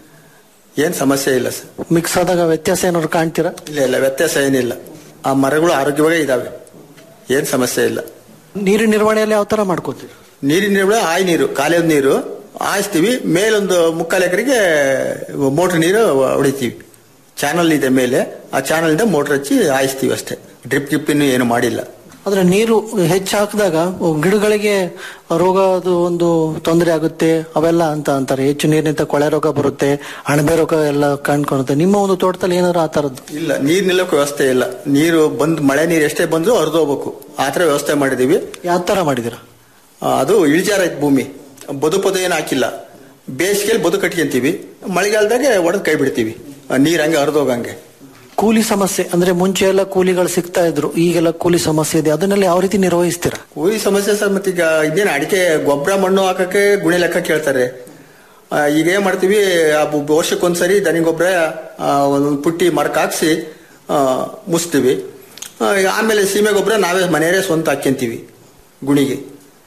ಏನ್ ಸಮಸ್ಯೆ ಇಲ್ಲ ಸರ್ ಮಿಕ್ಸ್ ಆದಾಗ ವ್ಯತ್ಯಾಸ ಏನಾದ್ರು ಕಾಣ್ತೀರಾ ಇಲ್ಲ ಇಲ್ಲ ವ್ಯತ್ಯಾಸ ಏನಿಲ್ಲ ಆ ಮರಗಳು ಆರೋಗ್ಯವಾಗೇ ಇದಾವೆ ಏನ್ ಸಮಸ್ಯೆ ಇಲ್ಲ ನೀರಿನ ನಿರ್ವಹಣೆಯಲ್ಲಿ ಯಾವ ತರ ಮಾಡ್ಕೋತೀರಿ ನೀರಿನ ನೀರು ಆಯ್ ನೀರು ಕಾಲೇದ ನೀರು ಹಾಯಿಸ್ತೀವಿ ಮೇಲೊಂದು ಮುಕ್ಕಾಲು ಎಕರೆಗೆ ಮೋಟರ್ ನೀರು ಹೊಡಿತೀವಿ ಚಾನಲ್ ಇದೆ ಮೇಲೆ ಆ ಚಾನಲ್ ಇಂದ ಮೋಟರ್ ಹಚ್ಚಿ ಹಾಯಿಸ್ತೀವಿ ಅಷ್ಟೇ ಡ್ರಿಪ್ ಗಿಪ್ ಇನ್ನು ಏನು ಮಾಡಿಲ್ಲ ಆದ್ರೆ ನೀರು ಹೆಚ್ಚು ಹಾಕಿದಾಗ ಗಿಡಗಳಿಗೆ ರೋಗದ ಒಂದು ತೊಂದರೆ ಆಗುತ್ತೆ ಅವೆಲ್ಲ ಅಂತ ಅಂತಾರೆ ಹೆಚ್ಚು ನೀರಿನಿಂದ ಕೊಳೆ ರೋಗ ಬರುತ್ತೆ ಅಣಬೆ ರೋಗ ಎಲ್ಲ ಕಂಡ್ಕೊಳುತ್ತೆ ನಿಮ್ಮ ಒಂದು ತೋಟದಲ್ಲಿ ಏನಾದ್ರು ಆ ತರದ್ದು ಇಲ್ಲ ನೀರ್ ನಿಲ್ಲಕ್ಕೆ ವ್ಯವಸ್ಥೆ ಇಲ್ಲ ನೀರು ಬಂದ್ ಮಳೆ ನೀರು ಎಷ್ಟೇ ಬಂದ್ರು ಹರಿದು ಹೋಗ್ಬೇಕು ಆ ಥರ ವ್ಯವಸ್ಥೆ ಮಾಡಿದೀವಿ ಯಾವ ತರ ಮಾಡಿದಿರಾ ಆ, ಅದು ಇಳಿಜಾರ ಐತೆ ಭೂಮಿ ಬದು ಪದು ಏನು ಹಾಕಿಲ್ಲ ಬೇಸಿಗೆಯಲ್ಲಿ ಬದು ಕಟ್ಕೊಂತೀವಿ ಮಳೆಗಾಲದಾಗೆ ಒಡೆದು ಕೈ ಬಿಡ್ತೀವಿ ಆ, ನೀರ್ ಹಂಗೆ ಹರಿದೋಗಂಗೆ ಕೂಲಿ ಸಮಸ್ಯೆ ಅಂದ್ರೆ ಮುಂಚೆ ಎಲ್ಲ ಕೂಲಿಗಳು ಸಿಗ್ತಾ ಇದ್ರು ಈಗೆಲ್ಲ ಕೂಲಿ ಸಮಸ್ಯೆ ಇದೆ ಅದನ್ನೆಲ್ಲ ಯಾವ ರೀತಿ ನಿರ್ವಹಿಸ್ತೀರಾ ಕೂಲಿ ಸಮಸ್ಯೆ ಸರ್ ಮತ್ತೀಗ ಇದೇನು ಅಡಿಕೆ ಗೊಬ್ಬರ ಮಣ್ಣು ಹಾಕಕ್ಕೆ ಗುಣಿ ಲೆಕ್ಕ ಕೇಳ್ತಾರೆ ಆ, ಈಗ ಏನ್ ಮಾಡ್ತೀವಿ ಆ ಬು- ವರ್ಷಕ್ಕೊಂದ್ಸರಿ ದನಿ ಗೊಬ್ಬರ ಒಂದು ಪುಟ್ಟಿ ಮರಕ್ ಹಾಕ್ಸಿ ಆ, ಮುಸ್ತೀವಿ ಆ, ಆಮೇಲೆ ಸೀಮೆ ಗೊಬ್ಬರ ನಾವೇ ಮನೆಯವರೇ ಸ್ವಂತ ಹಾಕ್ಯಂತೀವಿ ಗುಣಿಗೆ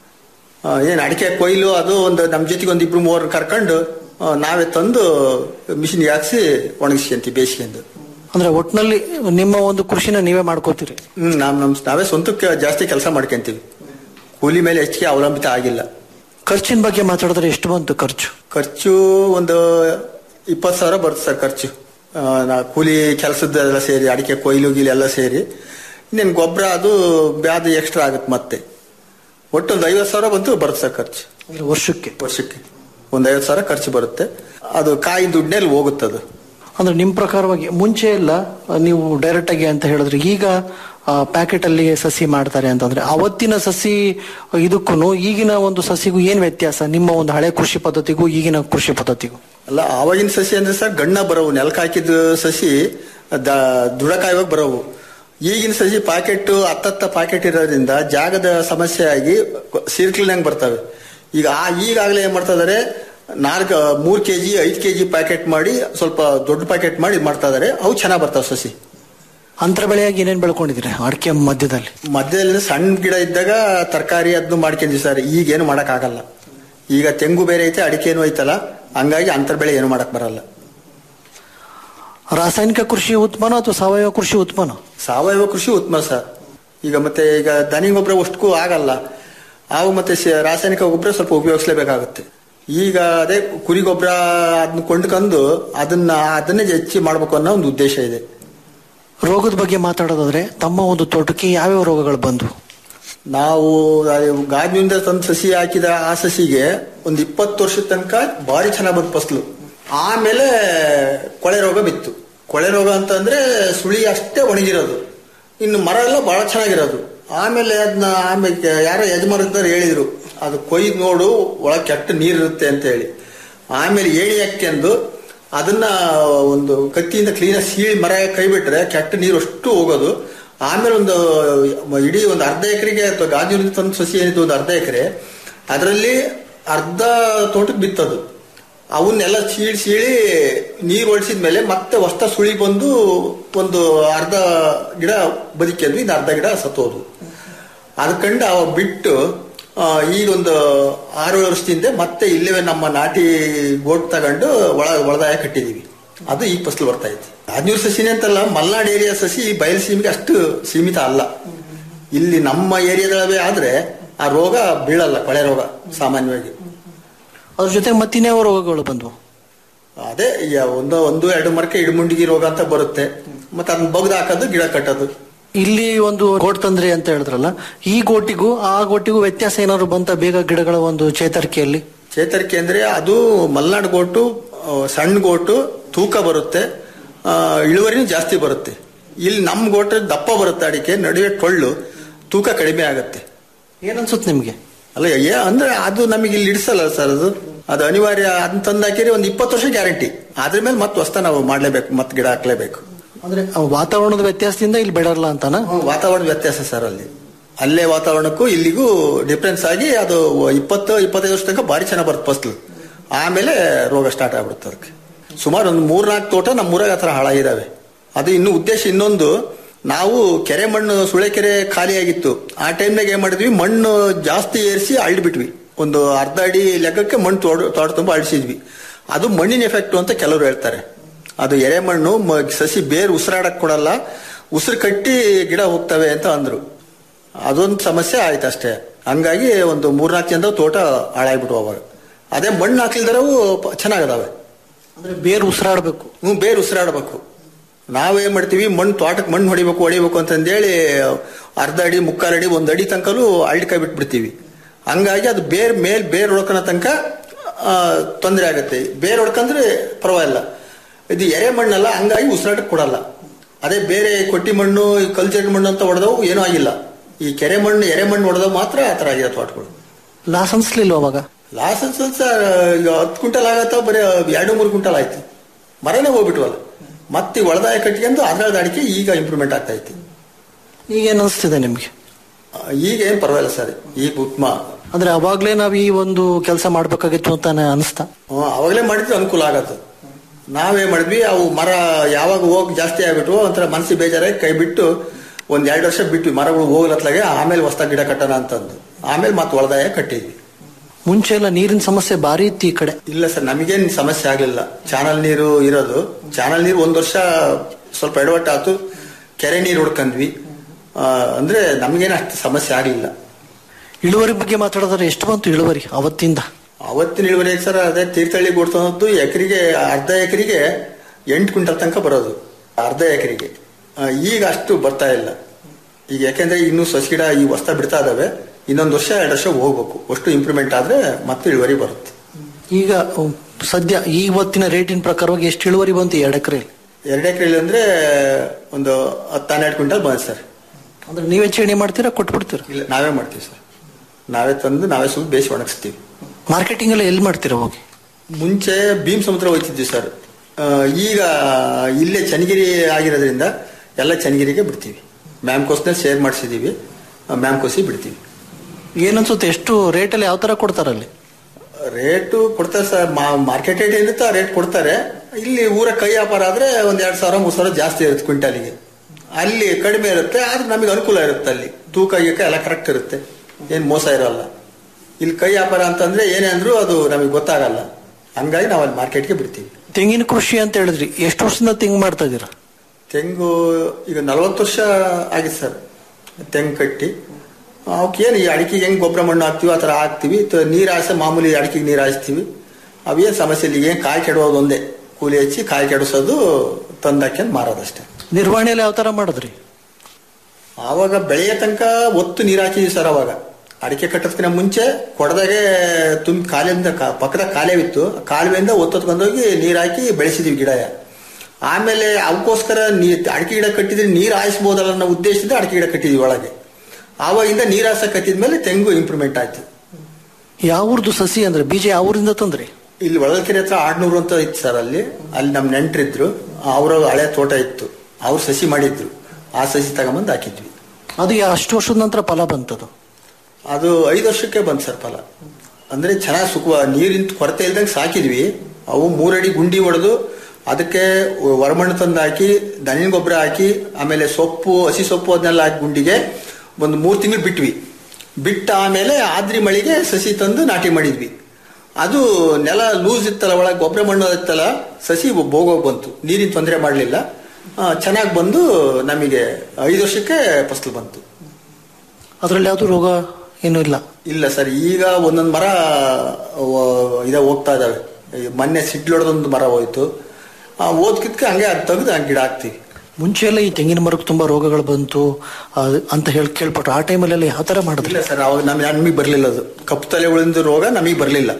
ಏನು ಅಡಿಕೆ ಕೊಯ್ಲು ಅದು ಒಂದು ನಮ್ಮ ಜೊತೆಗೆ ಒಂದು ಇಬ್ರು ಮೂವರು ಕರ್ಕೊಂಡು ಆ, ನಾವೇ ತಂದು ಮಿಷಿನ್ಗೆ ಹಾಕ್ಸಿ ಒಣಗಿಸ್ಕೊಂತೀವಿ ಬೇಯಿಸ್ಕೊಂಡು ಅಂದ್ರೆ ಒಟ್ನಲ್ಲಿ ನಿಮ್ಮ ಒಂದು ಕೃಷಿನ ನೀವೇ ಮಾಡ್ಕೋತೀರಿ ಹ್ಮ್ ನಾವ್ ನಮ್ ನಾವೇ ಸ್ವಂತಕ್ಕೆ ಜಾಸ್ತಿ ಕೆಲಸ ಮಾಡ್ಕೊಂತೀವಿ ಕೂಲಿ ಮೇಲೆ ಹೆಚ್ಚಿಗೆ ಅವಲಂಬಿತ ಆಗಿಲ್ಲ ಖರ್ಚಿನ ಬಗ್ಗೆ ಮಾತಾಡಿದ್ರೆ ಎಷ್ಟು ಬಂತು ಖರ್ಚು ಖರ್ಚು ಒಂದು ಇಪ್ಪತ್ತು ಸಾವಿರ ಬರುತ್ತೆ ಸರ್ ಖರ್ಚು ಆ, ನಾ ಕೂಲಿ ಕೆಲಸದ್ದೆಲ್ಲ ಸೇರಿ ಅಡಿಕೆ ಕೊಯ್ಲು ಗೀಲು ಎಲ್ಲ ಸೇರಿ ಇನ್ನೇನು ಗೊಬ್ಬರ ಅದು ಬ್ಯಾದು ಎಕ್ಸ್ಟ್ರಾ ಆಗುತ್ತೆ ಮತ್ತೆ ಒಟ್ಟು ಒಂದು ಐವತ್ತು ಸಾವಿರ ಬಂತು ಬರುತ್ತೆ ಸರ್ ಖರ್ಚು ಅಂದ್ರೆ ವರ್ಷಕ್ಕೆ ವರ್ಷಕ್ಕೆ ಒಂದು ಐವತ್ತು ಸಾವಿರ ಖರ್ಚು ಬರುತ್ತೆ ಅದು ಕಾಯಿ ದುಡ್ಡಿನಲ್ಲಿ ಹೋಗುತ್ತೆ ಅದು ಅಂದ್ರೆ ನಿಮ್ ಪ್ರಕಾರವಾಗಿ ಮುಂಚೆ ಎಲ್ಲ ಆ, ನೀವು ಡೈರೆಕ್ಟ್ ಆಗಿ ಅಂತ ಹೇಳಿದ್ರೆ ಈಗ ಪ್ಯಾಕೆಟ್ ಅಲ್ಲಿ ಸಸಿ ಮಾಡ್ತಾರೆ ಅಂತಂದ್ರೆ ಅವತ್ತಿನ ಸಸಿ ಇದಕ್ಕೂ ಈಗಿನ ಒಂದು ಸಸಿಗೂ ಏನ್ ವ್ಯತ್ಯಾಸ ನಿಮ್ಮ ಒಂದು ಹಳೆ ಕೃಷಿ ಪದ್ಧತಿಗೂ ಈಗಿನ ಕೃಷಿ ಪದ್ಧತಿಗೂ ಅಲ್ಲ ಆವಾಗಿನ ಸಸಿ ಅಂದ್ರೆ ಸರ್ ಗಣ್ಣ ಬರೋವು ನೆಲಕ್ಕೆ ಹಾಕಿದ ಸಸಿ ದ- ದೃಢಕಾಯವಾಗಿ ಬರೋವು ಈಗಿನ ಸಸಿ ಪಾಕೆಟ್ ಹತ್ತತ್ತ ಪಾಕೆಟ್ ಇರೋದ್ರಿಂದ ಜಾಗದ ಸಮಸ್ಯೆ ಆಗಿ ಸಿರ್ಕ್ಲಿನಂಗ್ ಬರ್ತವೆ ಈಗ ಆ ಈಗಾಗಲೇ ಏನ್ ಮಾಡ್ತಾ ಇದಾರೆ ನಾಲ್ಕು ಮೂರ್ ಕೆಜಿ ಐದು ಕೆಜಿ ಪ್ಯಾಕೆಟ್ ಮಾಡಿ ಸ್ವಲ್ಪ ದೊಡ್ಡ ಪ್ಯಾಕೆಟ್ ಮಾಡಿ ಮಾಡ್ತಾ ಇದಾರೆ ಅವು ಚೆನ್ನಾಗಿ ಬರ್ತಾವೆ ಸಸಿ ಅಂತರ ಬೆಳೆಯಾಗಿ ಏನೇನ್ ಬೆಳ್ಕೊಂಡಿದ್ದೀರಿ ಅಡಿಕೆ ಮಧ್ಯದಲ್ಲಿ ಮಧ್ಯದಲ್ಲಿ ಸಣ್ಣ ಗಿಡ ಇದ್ದಾಗ ತರಕಾರಿ ಅದನ್ನು ಮಾಡ್ಕೊಂಡಿವಿ ಸರ್ ಈಗೇನು ಮಾಡಕ್ ಆಗಲ್ಲ ಈಗ ತೆಂಗು ಬೇರೆ ಐತೆ ಅಡಿಕೆನೂ ಐತಲ್ಲ ಹಂಗಾಗಿ ಅಂತರ್ ಬೆಳೆ ಏನು ಮಾಡಕ್ ಬರಲ್ಲ ರಾಸಾಯನಿಕ ಕೃಷಿ ಉತ್ಪನ್ನ ಅಥವಾ ಸಾವಯವ ಕೃಷಿ ಉತ್ಪನ್ನ ಸಾವಯವ ಕೃಷಿ ಉತ್ತಮ ಸರ್ ಈಗ ಮತ್ತೆ ಈಗ ದನಿ ಗೊಬ್ಬರ ಅಷ್ಟಕ್ಕೂ ಆಗಲ್ಲ ಅವು ಮತ್ತೆ ಸ- ರಾಸಾಯನಿಕ ಗೊಬ್ಬರ ಸ್ವಲ್ಪ ಉಪಯೋಗಿಸ್ಲೇಬೇಕಾಗುತ್ತೆ ಈಗ ಅದೇ ಕುರಿ ಗೊಬ್ಬರ ಅದನ್ನ ಕೊಂಡ್ಕೊಂಡು ಅದನ್ನ ಅದನ್ನೇ ಹೆಚ್ಚಿ ಮಾಡ್ಬೇಕು ಅನ್ನೋ ಒಂದು ಉದ್ದೇಶ ಇದೆ ರೋಗದ ಬಗ್ಗೆ ಮಾತಾಡೋದಾದ್ರೆ ತಮ್ಮ ಒಂದು ತೋಟಕ್ಕೆ ಯಾವ್ಯಾವ ರೋಗಗಳು ಬಂದು ನಾವು ಗಾಜಿನಿಂದ ತಂದು ಸಸಿ ಹಾಕಿದ ಆ ಸಸಿಗೆ ಒಂದು ಇಪ್ಪತ್ತು ವರ್ಷದ ತನಕ ಭಾರಿ ಚೆನ್ನಾಗಿ ಬಂತು ಫಸಲು ಆಮೇಲೆ ಕೊಳೆ ರೋಗ ಬಿತ್ತು ಕೊಳೆ ರೋಗ ಅಂತಂದ್ರೆ ಸುಳಿ ಅಷ್ಟೇ ಒಣಗಿರೋದು ಇನ್ನು ಮರ ಎಲ್ಲ ಬಹಳ ಚೆನ್ನಾಗಿರೋದು ಆಮೇಲೆ ಅದನ್ನ ಆಮೇಲೆ ಯಾರೋ ಯಜಮಾನರು ಹೇಳಿದ್ರು ಅದು ಕೊಯ್ದು ನೋಡು ಒಳಗೆ ಕೆಟ್ಟ ನೀರಿರುತ್ತೆ ಅಂತ ಹೇಳಿ ಆಮೇಲೆ ಏಣಿ ಹಾಕ್ಯಂದು ಅದನ್ನ ಒಂದು ಕತ್ತಿಯಿಂದ ಕ್ಲೀನಾಗಿ ಸೀಳಿ ಮರ ಕೈ ಬಿಟ್ರೆ ಕೆಟ್ಟ ನೀರು ಅಷ್ಟು ಹೋಗೋದು ಆಮೇಲೆ ಒಂದು ಇಡೀ ಒಂದು ಅರ್ಧ ಎಕರೆಗೆ ಅಥವಾ ಗಾಜು ತಂದು ಸಸಿ ಏನಿತ್ತು ಒಂದು ಅರ್ಧ ಎಕರೆ ಅದರಲ್ಲಿ ಅರ್ಧ ತೋಟಕ್ಕೆ ಬಿತ್ತದು ಅವನ್ನೆಲ್ಲ ಸೀಳಿ ಸೀಳಿ ನೀರು ಒಳಿಸಿದ್ಮೇಲೆ ಮತ್ತೆ ಹೊಸ ಸುಳಿ ಬಂದು ಒಂದು ಅರ್ಧ ಗಿಡ ಬದುಕಿದ್ವಿ ಇನ್ನು ಅರ್ಧ ಗಿಡ ಸತ್ತೋದು ಅದ್ ಕಂಡು ಅವ ಬಿಟ್ಟು ಆ, ಈಗ ಒಂದು ಆರು ವರ್ಷದಿಂದ ಮತ್ತೆ ಇಲ್ಲೇ ನಮ್ಮ ನಾಟಿ ಗೋಟ್ ತಗೊಂಡು ಒಳ ಒಳದಾಯ ಕಟ್ಟಿದೀವಿ ಅದು ಈಗ ಫಸಲು ಬರ್ತಾ ಐತಿ ರಾಜನೂರು ಸಸಿನೇ ಅಂತಲ್ಲ ಮಲ್ನಾಡ್ ಏರಿಯಾ ಸಸಿ ಬಯಲು ಸೀಮೆಗೆ ಅಷ್ಟು ಸೀಮಿತ ಅಲ್ಲ ಇಲ್ಲಿ ನಮ್ಮ ಏರಿಯಾದವೇ ಆದ್ರೆ ಆ ರೋಗ ಬೀಳಲ್ಲ ಕೊಳೆ ರೋಗ ಸಾಮಾನ್ಯವಾಗಿ ಅದ್ರ ಜೊತೆ ಮತ್ತಿನ್ಯಾವ ರೋಗಗಳು ಬಂದ್ವು ಅದೇ ಈ ಒಂದು ಒಂದು ಎರಡು ಮರಕ್ಕೆ ಇಡುಮುಂಡಿಗೆ ರೋಗ ಅಂತ ಬರುತ್ತೆ ಮತ್ತೆ ಅದನ್ನ ಬಗ್ದು ಹಾಕೋದು ಗಿಡ ಕಟ್ಟೋದು ಇಲ್ಲಿ ಒಂದು ಗೋಟ್ ತಂದ್ರಿ ಅಂತ ಹೇಳಿದ್ರಲ್ಲ ಈ ಗೋಟಿಗೂ ಆ ಗೋಟಿಗೂ ವ್ಯತ್ಯಾಸ ಏನಾದ್ರು ಬಂತ ಬೇಗ ಗಿಡಗಳ ಒಂದು ಚೇತರಿಕೆಯಲ್ಲಿ ಚೇತರಿಕೆ ಅಂದ್ರೆ ಅದು ಮಲ್ನಾಡ್ ಗೋಟು ಆ, ಸಣ್ಣ ಗೋಟು ತೂಕ ಬರುತ್ತೆ ಆ, ಇಳುವರಿನೂ ಜಾಸ್ತಿ ಬರುತ್ತೆ ಇಲ್ಲಿ ನಮ್ಮ ಗೋಟು ದಪ್ಪ ಬರುತ್ತೆ ಅಡಿಕೆ ನಡುವೆ ಟೊಳ್ಳು ತೂಕ ಕಡಿಮೆ ಆಗುತ್ತೆ ಏನನ್ಸುತ್ತೆ ನಿಮ್ಗೆ ಅಲ್ಲ ಏ ಅಂದ್ರೆ ಅದು ನಮಗೆ ಇಲ್ಲಿ ಇಡಿಸಲ್ಲ ಸರ್ ಅದು ಅದು ಅನಿವಾರ್ಯ ಅದನ್ನ ತಂದಾಕಿರಿ ಒಂದು ಇಪ್ಪತ್ತು ವರ್ಷ ಗ್ಯಾರಂಟಿ ಅದ್ರ ಮೇಲೆ ಮತ್ತೆ ಹೊಸ್ತ ನಾವು ಮಾಡ್ಲೇಬೇಕು ಮತ್ತೆ ಗಿಡ ಹಾಕ್ಲೇಬೇಕು ಅಂದ್ರೆ ಆ ವಾತಾವರಣದ ವ್ಯತ್ಯಾಸದಿಂದ ಇಲ್ಲಿ ಬೆಳರಲ್ಲ ಅಂತಾನ ಹ್ಮ್, ವಾತಾವರಣ ವ್ಯತ್ಯಾಸ ಸರ್ ಅಲ್ಲಿ ಅಲ್ಲೇ ವಾತಾವರಣಕ್ಕೂ ಇಲ್ಲಿಗೂ ಡಿಫ್ರೆನ್ಸ್ ಆಗಿ ಅದು ಇಪ್ಪತ್ತು ಇಪ್ಪತ್ತೈದು ವರ್ಷ ತನಕ ಭಾರಿ ಚೆನ್ನಾಗಿ ಬರುತ್ತೆ ಫಸ್ಲು ಆಮೇಲೆ ರೋಗ ಸ್ಟಾರ್ಟ್ ಆಗ್ಬಿಡುತ್ತೆ ಅದಕ್ಕೆ ಸುಮಾರು ಒಂದು ಮೂರ್ನಾಲ್ಕು ತೋಟ ನಮ್ಮ ಊರಾಗ ಹತ್ರ ಹಾಳಾಗಿದ್ದಾವೆ ಅದು ಇನ್ನು ಉದ್ದೇಶ ಇನ್ನೊಂದು ನಾವು ಕೆರೆ ಮಣ್ಣು ಸುಳೆ ಕೆರೆ ಖಾಲಿ ಆಗಿತ್ತು ಆ ಟೈಮ್ನಾಗ ಏನ್ ಮಾಡಿದ್ವಿ ಮಣ್ಣು ಜಾಸ್ತಿ ಏರಿಸಿ ಅಳ್ಬಿಟ್ವಿ ಒಂದು ಅರ್ಧ ಅಡಿ ಲೆಕ್ಕಕ್ಕೆ ಮಣ್ಣು ತೋಡ ತೋಟ ತುಂಬ ಅಳಿಸಿದ್ವಿ ಅದು ಮಣ್ಣಿನ ಎಫೆಕ್ಟ್ ಅಂತ ಕೆಲವರು ಹೇಳ್ತಾರೆ ಅದು ಎರೆಮಣ್ಣು ಮ- ಸಸಿ ಬೇರು ಉಸಿರಾಡಕ್ ಕೊಡಲ್ಲ ಉಸಿರು ಕಟ್ಟಿ ಗಿಡ ಹೋಗ್ತವೆ ಅಂತ ಅಂದ್ರು ಅದೊಂದು ಸಮಸ್ಯೆ ಆಯ್ತು ಅಷ್ಟೇ ಹಂಗಾಗಿ ಒಂದು ಮೂರ್ನಾಲ್ಕು ಜನದ ತೋಟ ಹಾಳಾಗ್ಬಿಟ್ಟು ಅವಾಗ ಅದೇ ಮಣ್ಣು ಹಾಕ್ಲಿಲ್ದರವು ಪ- ಚೆನ್ನಾಗದಾವೆ ಅಂದ್ರೆ ಬೇರು ಉಸಿರಾಡಬೇಕು ಹ್ಞೂ ಬೇರು ಉಸಿರಾಡಬೇಕು ನಾವೇನ್ ಮಾಡ್ತೀವಿ ಮಣ್ಣು ತೋಟಕ್ಕೆ ಮಣ್ಣು ಹೊಡಿಬೇಕು ಹೊಡಿಬೇಕು ಅಂತಂದೇಳಿ ಅರ್ಧ ಅಡಿ ಮುಕ್ಕಾಲು ಅಡಿ ಒಂದು ಅಡಿ ತನಕಲೂ ಅಳ್ಳಿಕಾಯಿ ಬಿಟ್ಬಿಡ್ತೀವಿ ಹಂಗಾಗಿ ಅದು ಬೇರ್ ಮೇಲ್ ಬೇರ್ ಹೊಡ್ಕೊಳ ತನಕ ತೊಂದರೆ ಆಗುತ್ತೆ ಬೇರ್ ಹೊಡ್ಕಂದ್ರೆ ಪರವಾಗಿಲ್ಲ ಇದು ಎರೆ ಮಣ್ಣಲ್ಲ ಹಂಗಾಗಿ ಉಸಿರಾಟಕ್ಕೆ ಕೊಡಲ್ಲ ಅದೇ ಬೇರೆ ಕೊಟ್ಟಿ ಮಣ್ಣು ಈ ಕಲ್ಚರ್ ಮಣ್ಣು ಅಂತ ಹೊಡೆದವು ಏನೂ ಆಗಿಲ್ಲ ಈ ಕೆರೆ ಮಣ್ಣು ಎರೆ ಮಣ್ಣು ಹೊಡೆದವು ಮಾತ್ರ ಆ ಥರ ಆಗಿದೆ ತೋಟಗಳು ಲಾಸ್ ಅನ್ಸ್ಲಿಲ್ವ ಅವಾಗ ಲಾಸ್ ಅನ್ಸಲ್ ಸರ್ ಈಗ ಹತ್ತು ಕ್ವಿಂಟಲ್ ಆಗತ್ತ ಬರೀ ಎರಡು ಮೂರು ಕ್ವಿಂಟಲ್ ಆಯ್ತು ಮರನೇ ಹೋಗ್ಬಿಟ್ವಲ್ಲ ಮತ್ತೆ ಈ ಒಳದಾಯ ಕಟ್ಕೊಂಡು ಅದ್ರದ ಅಡಿಕೆ ಈಗ ಇಂಪ್ರೂವ್ಮೆಂಟ್ ಆಗ್ತಾ ಐತಿ ಈಗ ಏನ್ ಅನ್ಸ್ತಿದೆ ನಿಮ್ಗೆ ಆ, ಈಗ ಏನ್ ಪರವಾಗಿಲ್ಲ ಸರ್ ಈಗ ಉತ್ತಮ ಅಂದ್ರೆ ಅವಾಗ್ಲೇ ನಾವ್ ಈ ಒಂದು ಕೆಲಸ ಮಾಡ್ಬೇಕಾಗಿತ್ತು ಅಂತ ಅನಿಸ್ತಾ ಹ್ಮ್, ಅವಾಗಲೇ ಮಾಡಿದ್ರೆ ಅನುಕೂಲ ಆಗತ್ತೆ ನಾವೇ ಮಾಡಿದ್ವಿ ಅವು ಮರ ಯಾವಾಗ ಹೋಗಿ ಜಾಸ್ತಿ ಆಗ್ಬಿಟ್ವು ಒಂಥರ ಮನಸ್ಸಿಗೆ ಬೇಜಾರಾಗಿ ಕೈ ಬಿಟ್ಟು ಒಂದ್ ಎರಡು ವರ್ಷ ಬಿಟ್ವಿ ಮರಗಳು ಹೋಗ್ಲತ್ಲಾಗೆ ಆಮೇಲೆ ಹೊಸ ಗಿಡ ಕಟ್ಟೋಣ ಅಂತಂದು ಆಮೇಲೆ ಮತ್ತೆ ಒಳದಾಯ ಕಟ್ಟಿದ್ವಿ ಮುಂಚೆ ಎಲ್ಲ ನೀರಿನ ಸಮಸ್ಯೆ ಭಾರಿ ಇತ್ತು ಈ ಕಡೆ ಇಲ್ಲ ಸರ್ ನಮಗೇನ್ ಸಮಸ್ಯೆ ಆಗಲಿಲ್ಲ ಚಾನಲ್ ನೀರು ಇರೋದು ಚಾನಲ್ ನೀರು ಒಂದ್ ವರ್ಷ ಸ್ವಲ್ಪ ಎಡವಟ್ಟಾತು ಕೆರೆ ನೀರು ಹೊಡ್ಕಂದ್ವಿ ಆ, ಅಂದ್ರೆ ನಮಗೇನು ಅಷ್ಟು ಸಮಸ್ಯೆ ಆಗಲಿಲ್ಲ ಇಳುವರಿ ಬಗ್ಗೆ ಮಾತಾಡಿದ್ರೆ ಎಷ್ಟು ಬಂತು ಇಳುವರಿ ಅವತ್ತಿಂದ ಅವತ್ತಿನ ಇಳುವರಿ ಸರ್ ಅದೇ ತೀರ್ಥಹಳ್ಳಿ ಕೊಡ್ತಂದು ಎಕರೆಗೆ ಅರ್ಧ ಎಕರೆಗೆ ಎಂಟು ಕ್ವಿಂಟಲ್ ತನಕ ಬರೋದು ಅರ್ಧ ಎಕರೆಗೆ ಈಗ ಅಷ್ಟು ಬರ್ತಾ ಇಲ್ಲ ಈಗ ಯಾಕೆಂದ್ರೆ ಇನ್ನೂ ಸಸಿ ಗಿಡ ಈ ಹೊಸ್ತ ಬಿಡ್ತಾ ಇದಾವೆ ಇನ್ನೊಂದು ವರ್ಷ ಎರಡು ವರ್ಷ ಹೋಗ್ಬೇಕು ಅಷ್ಟು ಇಂಪ್ರೂವ್ಮೆಂಟ್ ಆದ್ರೆ ಮತ್ತೆ ಇಳುವರಿ ಬರುತ್ತೆ ಈಗ ಉಮ್, ಸದ್ಯ ಇವತ್ತಿನ ರೇಟಿನ ಪ್ರಕಾರವಾಗಿ ಎಷ್ಟು ಇಳುವರಿ ಬಂತು ಎರಡು ಎಕರೆ ಎರಡು ಎಕರೆ ಅಂದ್ರೆ ಒಂದು ಹತ್ತು ಹನ್ನೆರಡು ಕ್ವಿಂಟಲ್ ಬಂದ ಸರ್ ಅಂದ್ರೆ ನೀವೇ ಚೇಣಿ ಮಾಡ್ತೀರಾ ಕೊಟ್ಬಿಡ್ತೀರಾ ಇಲ್ಲ ನಾವೇ ಮಾಡ್ತೀವಿ ಸರ್ ನಾವೇ ತಂದು ನಾವೇ ಸ್ವಲ್ಪ ಬೇಯಿಸಿ ಒಣಗಿಸ್ತೀವಿ ಮಾರ್ಕೆಟಿಂಗ್ ಎಲ್ಲ ಎಲ್ಲಿ ಮಾಡ್ತೀರಾ ಹೋಗಿ ಮುಂಚೆ ಭೀಮ್ ಸಮುದ್ರ ಹೋಗ್ತಿದ್ವಿ ಸರ್ ಆ, ಈಗ ಇಲ್ಲೇ ಚನ್ನಗಿರಿ ಆಗಿರೋದ್ರಿಂದ ಎಲ್ಲ ಚನ್ನಗಿರಿಗೆ ಬಿಡ್ತೀವಿ ಮ್ಯಾಮ್ಕೋಸ್ನ ಶೇರ್ ಮಾಡಿಸಿದೀವಿ ಮ್ಯಾಮ್ಕೋಸಿ ಬಿಡ್ತೀವಿ ಏನನ್ಸುತ್ತೆ ಎಷ್ಟು ರೇಟಲ್ಲಿ ಯಾವ ತರ ಕೊಡ್ತಾರಲ್ಲಿ ರೇಟು ಕೊಡ್ತಾರೆ ಸರ್ ಮಾರ್ಕೆಟ್ ರೇಟ್ ಏನಿರುತ್ತೆ ಆ ರೇಟ್ ಕೊಡ್ತಾರೆ ಇಲ್ಲಿ ಊರ ಕೈ ವ್ಯಾಪಾರ ಆದ್ರೆ ಒಂದ್ ಎರಡ್ ಸಾವಿರ ಮೂರ್ ಸಾವಿರ ಜಾಸ್ತಿ ಇರುತ್ತೆ ಕ್ವಿಂಟಾಲಿಗೆ ಅಲ್ಲಿ ಕಡಿಮೆ ಇರುತ್ತೆ ಆದ್ರೆ ನಮಗೆ ಅನುಕೂಲ ಇರುತ್ತೆ ಅಲ್ಲಿ ತೂಕ ಗೀಕ ಎಲ್ಲ ಕರೆಕ್ಟ್ ಇರುತ್ತೆ ಏನ್ ಮೋಸ ಇರೋಲ್ಲ ಇಲ್ಲಿ ಕೈ ವ್ಯಾಪಾರ ಅಂತಂದ್ರೆ ಏನೇ ಅಂದ್ರೂ ಅದು ನಮಗೆ ಗೊತ್ತಾಗಲ್ಲ ಹಂಗಾಗಿ ನಾವು ಅಲ್ಲಿ ಮಾರ್ಕೆಟ್ಗೆ ಬಿಡ್ತೀವಿ ತೆಂಗಿನ ಕೃಷಿ ಅಂತ ಹೇಳಿದ್ರಿ ಎಷ್ಟು ವರ್ಷದಿಂದ ತೆಂಗು ಮಾಡ್ತಾ ಇದೀರಾ ತೆಂಗು ಈಗ ನಲವತ್ತು ವರ್ಷ ಆಗಿದೆ ಸರ್ ತೆಂಗು ಕಟ್ಟಿ ಅವಕ್ಕೇನು ಈ ಅಡಿಕೆಗೆ ಹೆಂಗ್ ಗೊಬ್ಬರ ಮಣ್ಣು ಹಾಕ್ತಿವಿ ಆ ಥರ ಹಾಕ್ತಿವಿ ತ- ನೀರ್ ಹಾಯಿಸ ಮಾಮೂಲಿ ಅಡಿಕೆಗೆ ನೀರು ಹಾಯಿಸ್ತೀವಿ ಅವೇನು ಸಮಸ್ಯೆ ಇಲ್ಲ ಏನ್ ಕಾಯಿ ಕೆಡೋದು ಒಂದೇ ಕೂಲಿ ಹಚ್ಚಿ ಕಾಯಿ ಕೆಡಿಸೋದು ತಂದಾಕ್ಯಂದು ಮಾರೋದಷ್ಟೇ ನಿರ್ವಹಣೆ ಎಲ್ಲ ಯಾವ ತರ ಮಾಡಿದ್ರಿ ಆವಾಗ ಬೆಳೆಯ ತನಕ ಒತ್ತು ನೀರು ಹಾಕಿದ್ವಿ ಸರ್ ಅವಾಗ ಅಡಿಕೆ ಕಟ್ಟೋದಕ್ಕಿಂತ ಮುಂಚೆ ಕೊಡದಾಗೆ ತುಂಬಿ ಕಾಲಿಂದ ಕಾ- ಪಕ್ಕದ ಕಾಲೇವಿತ್ತು ಆ ಕಾಲುವೆಯಿಂದ ಒತ್ತೊತ್ಕೊಂಡೋಗಿ ನೀರು ಹಾಕಿ ಬೆಳೆಸಿದ್ವಿ ಗಿಡ ಆಮೇಲೆ ಅವಕ್ಕೋಸ್ಕರ ನೀ ಅಡಿಕೆ ಗಿಡ ಕಟ್ಟಿದ್ರೆ ನೀರು ಹಾಯಿಸ್ಬೋದಲ್ಲ ಅನ್ನೋ ಉದ್ದೇಶದಿಂದ ಅಡಿಕೆ ಗಿಡ ಕಟ್ಟಿದ್ವಿ ಒಳಗೆ ಆವಾಗಿಂದ ನೀರು ಹಾಸಕ್ ಕಟ್ಟಿದ್ಮೇಲೆ ತೆಂಗು ಇಂಪ್ರೂವ್ಮೆಂಟ್ ಆಯ್ತು ಯಾವ ಊರ್ದು ಸಸಿ ಅಂದ್ರೆ ಬೀಜ ಯಾವ ಊರಿಂದ ತಂದ್ರಿ ಇಲ್ಲಿ ಒಳಲ್ಕೆರೆ ಹತ್ರ ಆಡ್ನೂರು ಅಂತ ಇತ್ತು ಸರ್ ಅಲ್ಲಿ ಅಲ್ಲಿ ನಮ್ಮ ನೆಂಟರಿದ್ರು ಅವರ ಹಳೆ ತೋಟ ಇತ್ತು ಅವ್ರು ಸಸಿ ಮಾಡಿದ್ರು ಆ ಸಸಿ ತಗೊಂಬಂದು ಹಾಕಿದ್ವಿ ಅದು ಯಾ- ಅಷ್ಟು ವರ್ಷದ ನಂತರ ಫಲ ಬಂತದು ಅದು ಐದು ವರ್ಷಕ್ಕೆ ಬಂತು ಸರ್ ಫಲ ಅಂದ್ರೆ ಚೆನ್ನಾಗಿ ಸುಖ ನೀರಿನ ಕೊರತೆ ಇಲ್ದಂಗೆ ಸಾಕಿದ್ವಿ ಅವು ಮೂರಡಿ ಗುಂಡಿ ಹೊಡೆದು ಅದಕ್ಕೆ ಹೊರಮಣ್ಣು ತಂದು ಹಾಕಿ ದನಿನ ಗೊಬ್ಬರ ಹಾಕಿ ಆಮೇಲೆ ಸೊಪ್ಪು ಹಸಿ ಸೊಪ್ಪು ಅದನ್ನೆಲ್ಲ ಹಾಕಿ ಗುಂಡಿಗೆ ಒಂದು ಮೂರು ತಿಂಗಳು ಬಿಟ್ವಿ ಬಿಟ್ಟ ಆಮೇಲೆ ಆದ್ರಿ ಮಳಿಗೆ ಸಸಿ ತಂದು ನಾಟಿ ಮಾಡಿದ್ವಿ ಅದು ನೆಲ ಲೂಸ್ ಇತ್ತಲ್ಲ ಒಳಗೆ ಗೊಬ್ಬರ ಮಣ್ಣು ಇತ್ತಲ್ಲ ಸಸಿ ಬೋಗೋಗಿ ಬಂತು ನೀರಿನ ತೊಂದರೆ ಮಾಡಲಿಲ್ಲ ಚೆನ್ನಾಗಿ ಬಂದು ನಮಗೆ ಐದು ವರ್ಷಕ್ಕೆ ಫಸಲು ಬಂತು ಅದ್ರಲ್ಲಿ ಯಾವ್ದು ರೋಗ ಏನೂ ಇಲ್ಲ ಇಲ್ಲ ಸರ್ ಈಗ ಒಂದೊಂದು ಮರ ಇದ ಹೋಗ್ತಾ ಇದಾವೆ ಈ ಮೊನ್ನೆ ಸಿಡ್ಲೊಡೆದೊಂದು ಮರ ಹೋಯ್ತು ಆ ಓದ್ಕಿದ್ಕೆ ಹಂಗೆ ಅದು ತೆಗೆದು ಹಂಗೆ ಗಿಡ ಹಾಕ್ತಿವಿ ಮುಂಚೆ ಎಲ್ಲ ಈ ತೆಂಗಿನ ಮರಕ್ಕೆ ತುಂಬಾ ರೋಗಗಳು ಬಂತು ಆ, ಅಂತ ಹೇಳಿ ಕೇಳ್ಪಟ್ರು ಆ ಟೈಮಲ್ಲಿ ಯಾವ ತರ ಮಾಡಿದ್ರಿ ಇಲ್ಲ ಸರ್ ಅವಾಗ ನಮ್ಗೆ ನಮಗೆ ಬರಲಿಲ್ಲ ಅದು ಕಪ್ಪು ತಲೆ ಉಳಿದ ರೋಗ ನಮಗೆ ಬರಲಿಲ್ಲ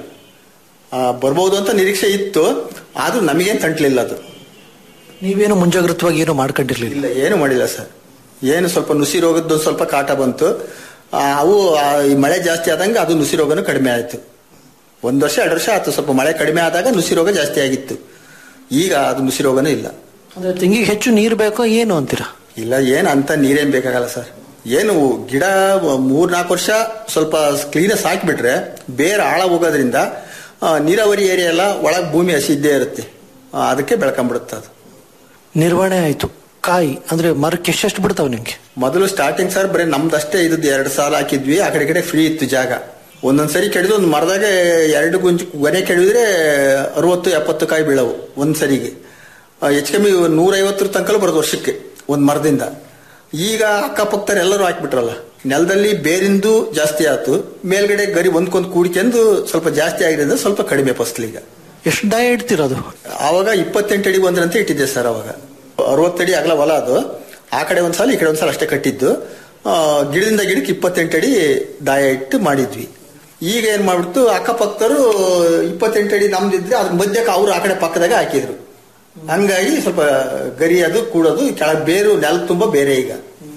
ಬರ್ಬೋದು ಅಂತ ನಿರೀಕ್ಷೆ ಇತ್ತು ಆದ್ರೂ ನಮಗೇನು ತಂಟ್ಲಿಲ್ಲ ಅದು ನೀವೇನು ಮುಂಜಾಗ್ರತವಾಗಿ ಏನು ಮಾಡ್ಕೊಂಡಿರ್ಲಿಲ್ಲ ಇಲ್ಲ ಏನು ಮಾಡಿಲ್ಲ ಸರ್ ಏನು ಸ್ವಲ್ಪ ನುಸಿ ರೋಗದ್ದು ಒಂದ್ ಸ್ವಲ್ಪ ಕಾಟ ಬಂತು ಆ, ಅವು ಆ, ಈ ಮಳೆ ಜಾಸ್ತಿ ಆದಂಗೆ ಅದು ನುಸಿ ರೋಗನೂ ಕಡಿಮೆ ಆಯ್ತು ಒಂದ್ ವರ್ಷ ಎರಡು ವರ್ಷ ಆಯ್ತು ಸ್ವಲ್ಪ ಮಳೆ ಕಡಿಮೆ ಆದಾಗ ನುಸಿ ರೋಗ ಜಾಸ್ತಿ ಆಗಿತ್ತು ಈಗ ಅದು ನುಸಿ ರೋಗನೂ ಇಲ್ಲ ಅಂದ್ರೆ ತೆಂಗಿಗೆ ಹೆಚ್ಚು ನೀರು ಬೇಕೋ ಏನು ಅಂತೀರಾ ಇಲ್ಲ ಏನು ಅಂತ ನೀರೇನ್ ಬೇಕಾಗಲ್ಲ ಸರ್ ಏನು ಗಿಡ ಮೂರ್ ನಾಲ್ಕು ವರ್ಷ ಸ್ವಲ್ಪ ಕ್ಲೀನ್ ಸಾಕ್ಬಿಟ್ರೆ ಬೇರೆ ಆಳ ಹೋಗೋದ್ರಿಂದ ಆ, ನೀರಾವರಿ ಏರಿಯಾ ಎಲ್ಲ ಒಳಗ್ ಭೂಮಿ ಹಸಿ ಇದ್ದೇ ಇರುತ್ತೆ ಆ, ಅದಕ್ಕೆ ಬೆಳ್ಕೊಂಡ್ಬಿಡುತ್ತೆ ಅದು ನಿರ್ವಹಣೆ ಆಯ್ತು ಕಾಯಿ ಅಂದ್ರೆ ಮರಕ್ಕೆ ಎಷ್ಟೆಷ್ಟು ಬಿಡ್ತಾವ ನಿಮ್ಗೆ ಮೊದಲು ಸ್ಟಾರ್ಟಿಂಗ್ ಸರ್ ಬರೀ ನಮ್ದಷ್ಟೇ ಇದ್ದದ್ದು ಎರಡು ಸಾಲ ಹಾಕಿದ್ವಿ ಆ ಕಡೆ ಈ ಕಡೆ ಫ್ರೀ ಇತ್ತು ಜಾಗ ಒಂದೊಂದ್ ಸರಿ ಕೆಡಿದು ಒಂದು ಮರದಾಗ ಎರಡು ಗುಂಜು ಗೊನೆ ಕೆಡಿದ್ರೆ ಅರವತ್ತು ಎಪ್ಪತ್ತು ಕಾಯಿ ಬೀಳವು ಒಂದ್ ಸರಿಗೆ ಹೆಚ್ಚು ಕಮ್ಮಿ ನೂರೈವತ್ತರ ತನಕ ಬರೋದು ವರ್ಷಕ್ಕೆ ಒಂದ್ ಮರದಿಂದ ಈಗ ಅಕ್ಕಪಕ್ಕದ ಎಲ್ಲರೂ ಹಾಕ್ಬಿಟ್ರಲ್ಲ ನೆಲದಲ್ಲಿ ಬೇರಿಂದು ಜಾಸ್ತಿ ಆಯ್ತು ಮೇಲ್ಗಡೆ ಗರಿ ಒಂದ್ಕೊಂದ್ ಕೂಡಿಕೆಂದು ಸ್ವಲ್ಪ ಜಾಸ್ತಿ ಆಗಿರೋದ್ರಿಂದ ಸ್ವಲ್ಪ ಕಡಿಮೆ ಫಸಲೀಗ ಎಷ್ಟು ಡಾಯ ಇಡ್ತಿರೋದು ಆವಾಗ ಇಪ್ಪತ್ತೆಂಟು ಅಡಿ ಒಂದ್ರಂತೆ ಇಟ್ಟಿದ್ದೆ ಸರ್ ಅವಾಗ ಅರವತ್ತಡಿ ಅಗಲ ಹೊಲ ಅದು ಆ ಕಡೆ ಒಂದ್ಸಲ ಈ ಕಡೆ ಒಂದ್ಸಲ ಅಷ್ಟೇ ಕಟ್ಟಿದ್ದು ಆ, ಗಿಡದಿಂದ ಗಿಡಕ್ಕೆ ಇಪ್ಪತ್ತೆಂಟು ಅಡಿ ದಾಯ ಇಟ್ಟು ಮಾಡಿದ್ವಿ ಈಗ ಏನ್ ಮಾಡ್ಬಿಟ್ಟು ಅಕ್ಕಪಕ್ಕರು ಇಪ್ಪತ್ತೆಂಟು ಅಡಿ ನಮ್ದಿದ್ರೆ ಅದ್ರ ಮಧ್ಯಕ್ಕೆ ಅವ್ರು ಆ ಕಡೆ ಪಕ್ಕದಾಗ ಹಾಕಿದ್ರು ಹಂಗಾಗಿ ಸ್ವಲ್ಪ ಗರಿ ಅದು ಕೂಡೋದು ಕೆಳಗೆ ಬೇರು ನೆಲ ತುಂಬಾ ಬೇರೆ ಈಗ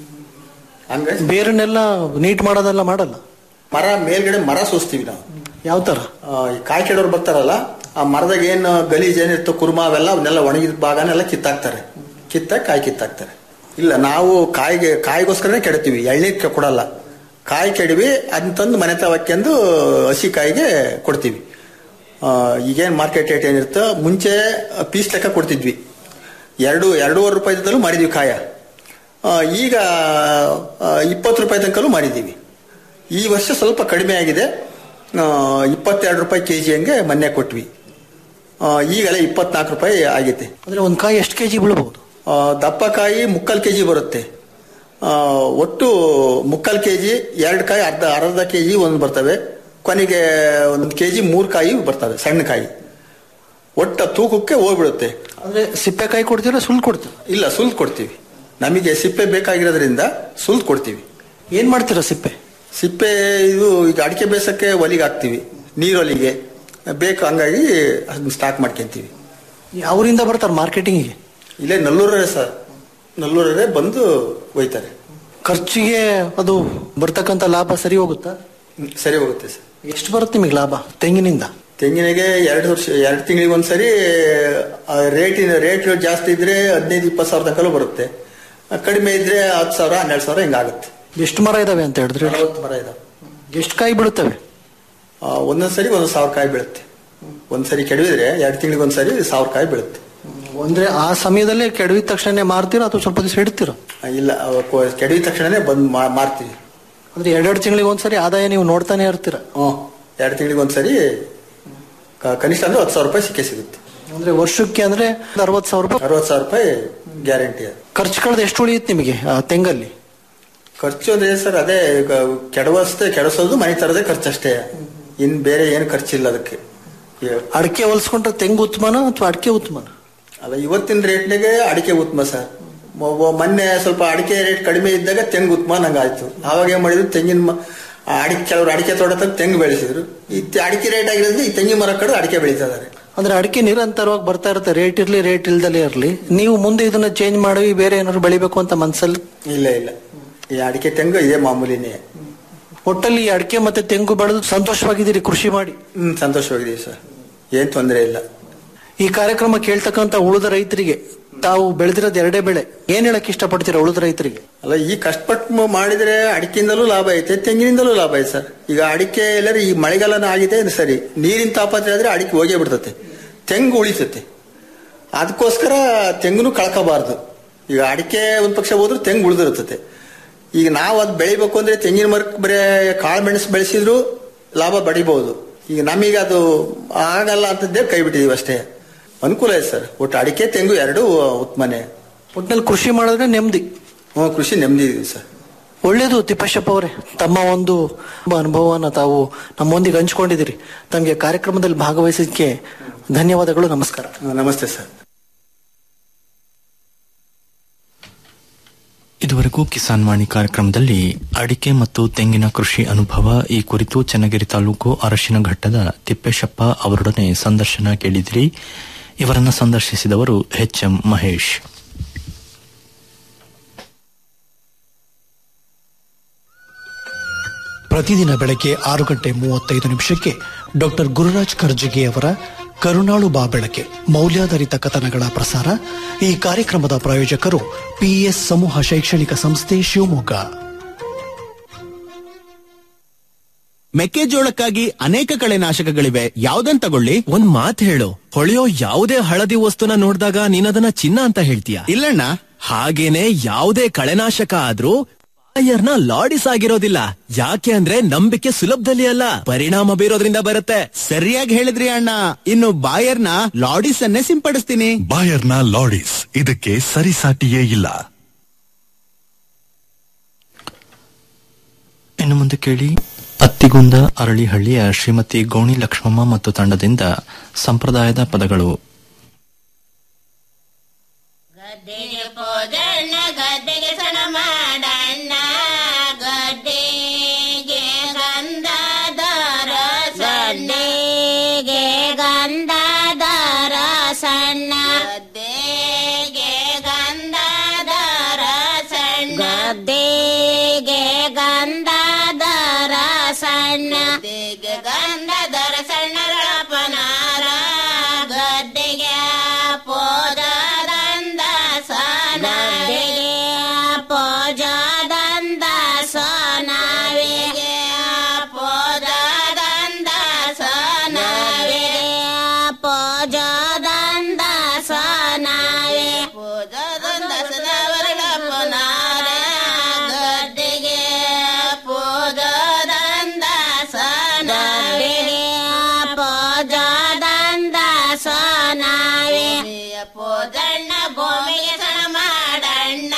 ಹಂಗಾಗಿ ಬೇರನ್ನೆಲ್ಲ ನೀಟ್ ಮಾಡೋದೆಲ್ಲ ಮಾಡಲ್ಲ ಮರ ಮೇಲ್ಗಡೆ ಮರ ಸೋಸ್ತೀವಿ ನಾವು ಯಾವ ತರ ಆ, ಈ ಕಾಯಿ ಕೆಡೋರು ಬರ್ತಾರಲ್ಲ ಆ ಮರದಾಗ ಏನು ಗಲೀಜ್ ಏನಿರ್ತೋ ಕುರ್ಮ ಅವೆಲ್ಲ ಅವನ್ನೆಲ್ಲ ಒಣಗಿದ ಭಾಗನೆಲ್ಲ ಕಿತ್ತಾಕ್ತಾರೆ ಕಿತ್ತಾಕ್ ಕಾಯಿ ಕಿತ್ತಾಕ್ತಾರೆ ಇಲ್ಲ ನಾವು ಕಾಯಿಗೆ ಕಾಯಿಗೋಸ್ಕರನೇ ಕೆಡ್ತೀವಿ ಎಳ್ನೀರ್ ಕೊಡಲ್ಲ ಕಾಯಿ ಕೆಡವಿ ಅದನ್ನ ತಂದು ಮನೆ ತವಕ್ಕೆಂದು ಹಸಿ ಕಾಯಿಗೆ ಕೊಡ್ತೀವಿ ಆ, ಈಗೇನ್ ಮಾರ್ಕೆಟ್ ರೇಟ್ ಏನಿರುತ್ತೋ ಮುಂಚೆ ಪೀಸ್ ಲೆಕ್ಕ ಕೊಡ್ತಿದ್ವಿ ಎರಡು ಎರಡೂವರೆ ರೂಪಾಯಿದಲ್ಲೂ ಮಾರಿದ್ವಿ ಕಾಯ ಆ, ಈಗ ಇಪ್ಪತ್ತು ರೂಪಾಯಿ ತನಕಲೂ ಮಾರಿದ್ದೀವಿ ಈ ವರ್ಷ ಸ್ವಲ್ಪ ಕಡಿಮೆ ಆಗಿದೆ ಆ, ಇಪ್ಪತ್ತೆರಡು ರೂಪಾಯಿ ಕೆ ಜಿ ಹಂಗೆ ಮೊನ್ನೆ ಕೊಟ್ವಿ ಆ, ಈಗಲೇ ಇಪ್ಪತ್ನಾಲ್ಕು ರೂಪಾಯಿ ಆಗೈತೆ ಅಂದ್ರೆ ಒಂದ್ ಕಾಯಿ ಎಷ್ಟು ಕೆಜಿ ಬೀಳ್ಬಹುದು ಆ, ದಪ್ಪ ಕಾಯಿ ಮುಕ್ಕಾಲು ಕೆ ಜಿ ಬರುತ್ತೆ ಆ, ಒಟ್ಟು ಮುಕ್ಕಾಲು ಕೆ ಜಿ ಎರಡು ಕಾಯಿ ಅರ್ಧ ಅರ್ಧ ಕೆ ಜಿ ಒಂದು ಬರ್ತವೆ ಕೊನೆಗೆ ಒಂದು ಕೆ ಜಿ ಮೂರು ಕಾಯಿ ಬರ್ತವೆ ಸಣ್ಣ ಕಾಯಿ ಒಟ್ಟ ತೂಕಕ್ಕೆ ಹೋಗ್ಬಿಡುತ್ತೆ ಅಂದ್ರೆ ಸಿಪ್ಪೆ ಕಾಯಿ ಕೊಡ್ತೀರಾ ಸುಲ್ ಕೊಡ್ತೀರಾ ಇಲ್ಲ ಸುಲ್ತ್ ಕೊಡ್ತೀವಿ ನಮಗೆ ಸಿಪ್ಪೆ ಬೇಕಾಗಿರೋದ್ರಿಂದ ಸುಲ್ತ್ ಕೊಡ್ತೀವಿ ಏನ್ ಮಾಡ್ತೀರಾ ಸಿಪ್ಪೆ ಸಿಪ್ಪೆ ಇದು ಈಗ ಅಡಿಕೆ ಬೇಸಕ್ಕೆ ಒಲಿಗೆ ಹಾಕ್ತಿವಿ ನೀರೊಲಿಗೆ ಬೇಕು ಹಂಗಾಗಿ ಅದನ್ನ ಸ್ಟಾಕ್ ಮಾಡ್ಕೊಂತೀವಿ ಅವರಿಂದ ಬರ್ತಾರೆ ಮಾರ್ಕೆಟಿಂಗಿಗೆ ಇಲ್ಲೇ ನಲ್ಲೂರೇ ಸರ್ ನಲ್ಲೂರೇ ಬಂದು ಒಯ್ತಾರೆ ಖರ್ಚಿಗೆ ಅದು ಬರ್ತಕ್ಕಂತ ಲಾಭ ಸರಿ ಹೋಗುತ್ತಾ ಹ್ಮ್, ಸರಿ ಹೋಗುತ್ತೆ ಸರ್ ಎಷ್ಟು ಬರುತ್ತೆ ನಿಮಗೆ ಲಾಭ ತೆಂಗಿನಿಂದ ತೆಂಗಿನಿಗೆ ಎರಡು ವರ್ಷ ಎರಡು ತಿಂಗಳಿಗೆ ಒಂದ್ಸರಿ ಆ, ರೇಟಿನ ರೇಟ್ ಜಾಸ್ತಿ ಇದ್ರೆ ಹದಿನೈದು ಇಪ್ಪತ್ತು ಸಾವಿರ ತನಕಲೂ ಬರುತ್ತೆ ಆ, ಕಡಿಮೆ ಇದ್ರೆ ಹತ್ತು ಸಾವಿರ ಹನ್ನೆರಡು ಸಾವಿರ ಹಿಂಗಾಗುತ್ತೆ ಎಷ್ಟು ಮರ ಇದಾವೆ ಅಂತ ಹೇಳಿದ್ರೆ ನಲವತ್ತು ಮರ ಇದಾವೆ ಎಷ್ಟು ಕಾಯಿ ಬೀಳುತ್ತವೆ ಆ, ಒಂದೊಂದ್ಸರಿ ಒಂದು ಸಾವಿರ ಕಾಯಿ ಬೀಳುತ್ತೆ ಒಂದ್ಸರಿ ಕೆಡವಿದ್ರೆ ಎರಡು ತಿಂಗಳಿಗೆ ಒಂದ್ಸರಿ ಸಾವಿರ ಕಾಯಿ ಬೀಳುತ್ತೆ ಅಂದ್ರೆ ಆ ಸಮಯದಲ್ಲೇ ಕೆಡವಿದ ತಕ್ಷಣ ಮಾರ್ತೀರಾ ಅಥವಾ ಸ್ವಲ್ಪ ದಿವಸ ಇಡ್ತೀರಾ ಆ, ಇಲ್ಲ ಅವ ಕೊ- ಕೆಡವಿದ ತಕ್ಷಣನೇ ಬಂದು ಮಾರ್ತೀವಿ ಅಂದ್ರೆ ಎರಡೆರಡು ತಿಂಗಳಿಗೆ ಒಂದ್ಸರಿ ಆದಾಯ ನೀವು ನೋಡ್ತಾನೆ ಇರ್ತೀರಾ ಹ್ಞೂ ಎರಡು ತಿಂಗಳಿಗೆ ಒಂದ್ಸರಿ ಕ- ಕನಿಷ್ಠ ಅಂದ್ರೆ ಹತ್ತು ಸಾವಿರ ರೂಪಾಯಿ ಸಿಕ್ಕೇ ಸಿಗುತ್ತೆ ಅಂದ್ರೆ ವರ್ಷಕ್ಕೆ ಅಂದ್ರೆ ಅರವತ್ತು ಸಾವಿರ ರೂಪಾಯಿ ಅರವತ್ತು ಸಾವಿರ ರೂಪಾಯಿ ಗ್ಯಾರಂಟಿ ಅದು ಖರ್ಚು ಕಳೆದ ಎಷ್ಟು ಉಳಿಯುತ್ತೆ ನಿಮಗೆ ಆ ತೆಂಗಲ್ಲಿ ಖರ್ಚು ಅಂದ್ರೆ ಸರ್ ಅದೇ ಈಗ ಕೆಡವಷ್ಟೇ ಕೆಡಸೋದು ಮನೆ ತರದೇ ಖರ್ಚಷ್ಟೇ ಇನ್ ಬೇರೆ ಏನು ಖರ್ಚಿಲ್ಲ ಅದಕ್ಕೆ ಈ- ಅಡಿಕೆ ಹೊಲ್ಸ್ಕೊಂಡ್ರೆ ತೆಂಗು ಉತ್ತಮನ ಅಥವಾ ಅಡಿಕೆ ಉತ್ತಮನ ಅಲ್ಲ ಇವತ್ತಿನ ರೇಟ್ನಾಗೆ ಅಡಿಕೆ ಉತ್ತಮ ಸರ್ ಮೊ- ಮೊ- ಮೊನ್ನೆ ಸ್ವಲ್ಪ ಅಡಿಕೆ ರೇಟ್ ಕಡಿಮೆ ಇದ್ದಾಗ ತೆಂಗು ಉತ್ತಮ ನಂಗೆ ಆಯ್ತು ಆವಾಗ ಏನ್ ಮಾಡಿದ್ರು ತೆಂಗಿನ ಮ- ಆ ಅಡಿಕೆ ಕೆಲವರು ಅಡಿಕೆ ತೋಟ ತಂದು ತೆಂಗು ಬೆಳೆಸಿದ್ರು ಈ ತೆ- ಅಡಿಕೆ ರೇಟ್ ಆಗಿರೋದ್ರಿಂದ ಈ ತೆಂಗಿನ ಮರ ಕಡೆ ಅಡಿಕೆ ಬೆಳೀತಾ ಇದಾರೆ ಅಂದ್ರೆ ಅಡಿಕೆ ನಿರಂತರವಾಗಿ ಬರ್ತಾ ಇರುತ್ತೆ ರೇಟ್ ಇರ್ಲಿ ರೇಟ್ ಇಲ್ದಲೇ ಇರ್ಲಿ ನೀವು ಮುಂದೆ ಇದನ್ನ ಚೇಂಜ್ ಮಾಡಿ ಬೇರೆ ಏನಾದ್ರು ಬೆಳಿಬೇಕು ಅಂತ ಮನ್ಸಲ್ಲಿ ಇಲ್ಲ ಇಲ್ಲ ಈ ಅಡಿಕೆ ತೆಂಗು ಇದೇ ಮಾಮೂಲಿನೇ ಒಟ್ಟಲ್ಲಿ ಈ ಅಡಿಕೆ ಮತ್ತೆ ತೆಂಗು ಬೆಳೆದು ಸಂತೋಷವಾಗಿದ್ದೀರಿ ಕೃಷಿ ಮಾಡಿ ಹ್ಮ್ ಸಂತೋಷವಾಗಿದೀವಿ ಸರ್ ಏನ್ ತೊಂದರೆ ಇಲ್ಲ ಈ ಕಾರ್ಯಕ್ರಮ ಕೇಳ್ತಕ್ಕಂತ ಉಳಿದ ರೈತರಿಗೆ ತಾವು ಬೆಳೆದಿರೋದು ಎರಡೇ ಬೆಳೆ ಏನ್ ಹೇಳಕ್ ಇಷ್ಟಪಡ್ತೀರಾ ಉಳಿದ ರೈತರಿಗೆ ಅಲ್ಲ ಈ ಕಷ್ಟಪಟ್ಟು ಮ- ಮಾಡಿದ್ರೆ ಅಡಿಕೆಯಿಂದಲೂ ಲಾಭ ಐತೆ ತೆಂಗಿನಿಂದಲೂ ಲಾಭ ಐತೆ ಸರ್ ಈಗ ಅಡಿಕೆ ಎಲ್ಲರೂ ಈ ಮಳೆಗಾಲನ ಆಗಿದೆ ಅಂದ್ರೆ ಸರಿ ನೀರಿನ ತಾಪತ್ರೆ ಆದ್ರೆ ಅಡಿಕೆ ಹೋಗೇ ಬಿಡ್ತತೆ ತೆಂಗು ಉಳಿತತೆ ಅದಕ್ಕೋಸ್ಕರ ತೆಂಗುನು ಕಳ್ಕೋಬಾರ್ದು ಈಗ ಅಡಿಕೆ ಒಂದ್ ಪಕ್ಷ ಹೋದ್ರು ತೆಂಗು ಉಳಿದಿರ್ತತೆ ಈಗ ನಾವು ಅದು ಬೆಳಿಬೇಕು ಅಂದ್ರೆ ತೆಂಗಿನ ಮರಕ್ಕೆ ಬರೇ ಕಾಳು ಮೆಣಸು ಬೆಳೆಸಿದ್ರು ಲಾಭ ಬಡಿಬಹುದು ಈಗ ನಮಗೆ ಅದು ಆಗಲ್ಲ ಅಂತದ್ದೇ ಕೈ ಬಿಟ್ಟಿದೀವಿ ಅಷ್ಟೇ ಅನುಕೂಲ ಇದೆ ಸರ್ ಒಟ್ಟು ಅಡಿಕೆ ತೆಂಗು ಎರಡೂ ಉತ್ಮನೆ ಒಟ್ನಲ್ಲಿ ಕೃಷಿ ಮಾಡಿದ್ರೆ ನೆಮ್ಮದಿ ಹ್ಞೂ ಕೃಷಿ ನೆಮ್ಮದಿ ಇದೆ ಸರ್ ಒಳ್ಳೇದು ತಿಪ್ಪೇಶಪ್ಪ ಅವರೇ ತಮ್ಮ ಒಂದು ಅನುಭವವನ್ನು ತಾವು ನಮ್ಮೊಂದಿಗೆ ಹಂಚ್ಕೊಂಡಿದ್ದೀರಿ ತಮಗೆ ಕಾರ್ಯಕ್ರಮದಲ್ಲಿ ಭಾಗವಹಿಸಿದ್ದಕ್ಕೆ ಧನ್ಯವಾದಗಳು ನಮಸ್ಕಾರ ನಮಸ್ತೆ ಸರ್ ಇದುವರೆಗೂ ಕಿಸಾನ್ ವಾಣಿ ಕಾರ್ಯಕ್ರಮದಲ್ಲಿ ಅಡಿಕೆ ಮತ್ತು ತೆಂಗಿನ ಕೃಷಿ ಅನುಭವ ಈ ಕುರಿತು ಚನ್ನಗಿರಿ ತಾಲೂಕು ಅರಶಿನಘಟ್ಟದ ತಿಪ್ಪೇಶಪ್ಪ ಅವರೊಡನೆ ಸಂದರ್ಶನ ಕೇಳಿದಿರಿ ಇವರನ್ನ ಸಂದರ್ಶಿಸಿದವರು ಎಚ್ ಎಂ ಮಹೇಶ್ ಪ್ರತಿದಿನ ಬೆಳಗ್ಗೆ ಆರು ಗಂಟೆ ಮೂವತ್ತೈದು ನಿಮಿಷಕ್ಕೆ ಡಾಕ್ಟರ್ ಗುರುರಾಜ್ ಕರ್ಜಗಿ ಅವರ ಕರುಣಾಳು ಬಾ ಬೆಳಕೆ ಮೌಲ್ಯಾಧಾರಿತ ಕಥನಗಳ ಪ್ರಸಾರ ಈ ಕಾರ್ಯಕ್ರಮದ ಪ್ರಾಯೋಜಕರು ಪಿಎಸ್ ಸಮೂಹ ಶೈಕ್ಷಣಿಕ ಸಂಸ್ಥೆ ಶಿವಮೊಗ್ಗ ಮೆಕ್ಕೆಜೋಳಕ್ಕಾಗಿ ಅನೇಕ ಕಳೆನಾಶಕಗಳಿವೆ ಯಾವ್ದನ್ ತಗೊಳ್ಳಿ ಒಂದ್ ಮಾತ್ ಹೇಳು ಹೊಳೆಯೋ ಯಾವುದೇ ಹಳದಿ ವಸ್ತುನ ನೋಡಿದಾಗ ನೀನದನ್ನ ಚಿನ್ನ ಅಂತ ಹೇಳ್ತೀಯ ಇಲ್ಲಣ್ಣ ಹಾಗೇನೆ ಯಾವುದೇ ಕಳೆನಾಶಕ ಆದ್ರೂ ಬಾಯರ್ನ ಲಾಡಿಸ್ ಆಗಿರೋದಿಲ್ಲ ಯಾಕೆ ಅಂದ್ರೆ ನಂಬಿಕೆ ಸುಲಭದಲ್ಲಿ ಅಲ್ಲ ಪರಿಣಾಮ ಬೀರೋದ್ರಿಂದ ಬರುತ್ತೆ ಸರಿಯಾಗಿ ಹೇಳಿದ್ರಿ ಅಣ್ಣ ಇನ್ನು ಬಾಯರ್ನ ಲಾಡಿಸ್ ಅನ್ನೇ ಸಿಂಪಡಿಸ್ತೀನಿ ಬಾಯರ್ನ ಲಾಡಿಸ್ ಇದಕ್ಕೆ ಸರಿಸಾಟಿಯೇ ಇಲ್ಲ ಇನ್ನು ಮುಂದೆ ಕೇಳಿ ಅತ್ತಿಗುಂದ ಅರಳಿಹಳ್ಳಿಯ ಶ್ರೀಮತಿ ಗೌಣಿ ಲಕ್ಷ್ಮಮ್ಮ ಮತ್ತು ತಂಡದಿಂದ ಸಂಪ್ರದಾಯದ ಪದಗಳು ಗದ್ದೆಗೆ ಪೋದಣ್ಣ ಗದ್ದೆಗೆ ಸಣ ಮಾಡಣ್ಣ ಗದ್ದೆಗೆ ಗಂಧದರ ಸಣ್ಣಗೆ ಗಂಧದರ ಸಣ್ಣ ಗದ್ದೆಗೆ ಗಂಧದರ ಸಣ್ಣ ಗದ್ದೆಗೆ ಗಂಧದರ ಸಣ್ಣ ಗದ್ದೆಗೆ ಗಂಧದರ ಸಣ್ಣಗಳ ಪನಾರ ಗದ್ದೆಗೆ ಪೋಜದಂದ ಸನವಿಗೆ ಪೋಜದಂದ ಸನವಿಗೆ ಪೋಜದಂದ ಸನವಿಗೆ ಪೋಜದಂದ ಸನವೆ ಪೋಜದಂದ ಸನವರಳ ಪನಾರ ಗದ್ದೆಗೆ ಪೋಜದಂದ ಸನವಿಗೆ ಪೋಜದಂದ ಸನವೆ ಪೋದಣ್ಣ ಭೂಮಿಗೆ ಸಣ ಮಾಡಣ್ಣ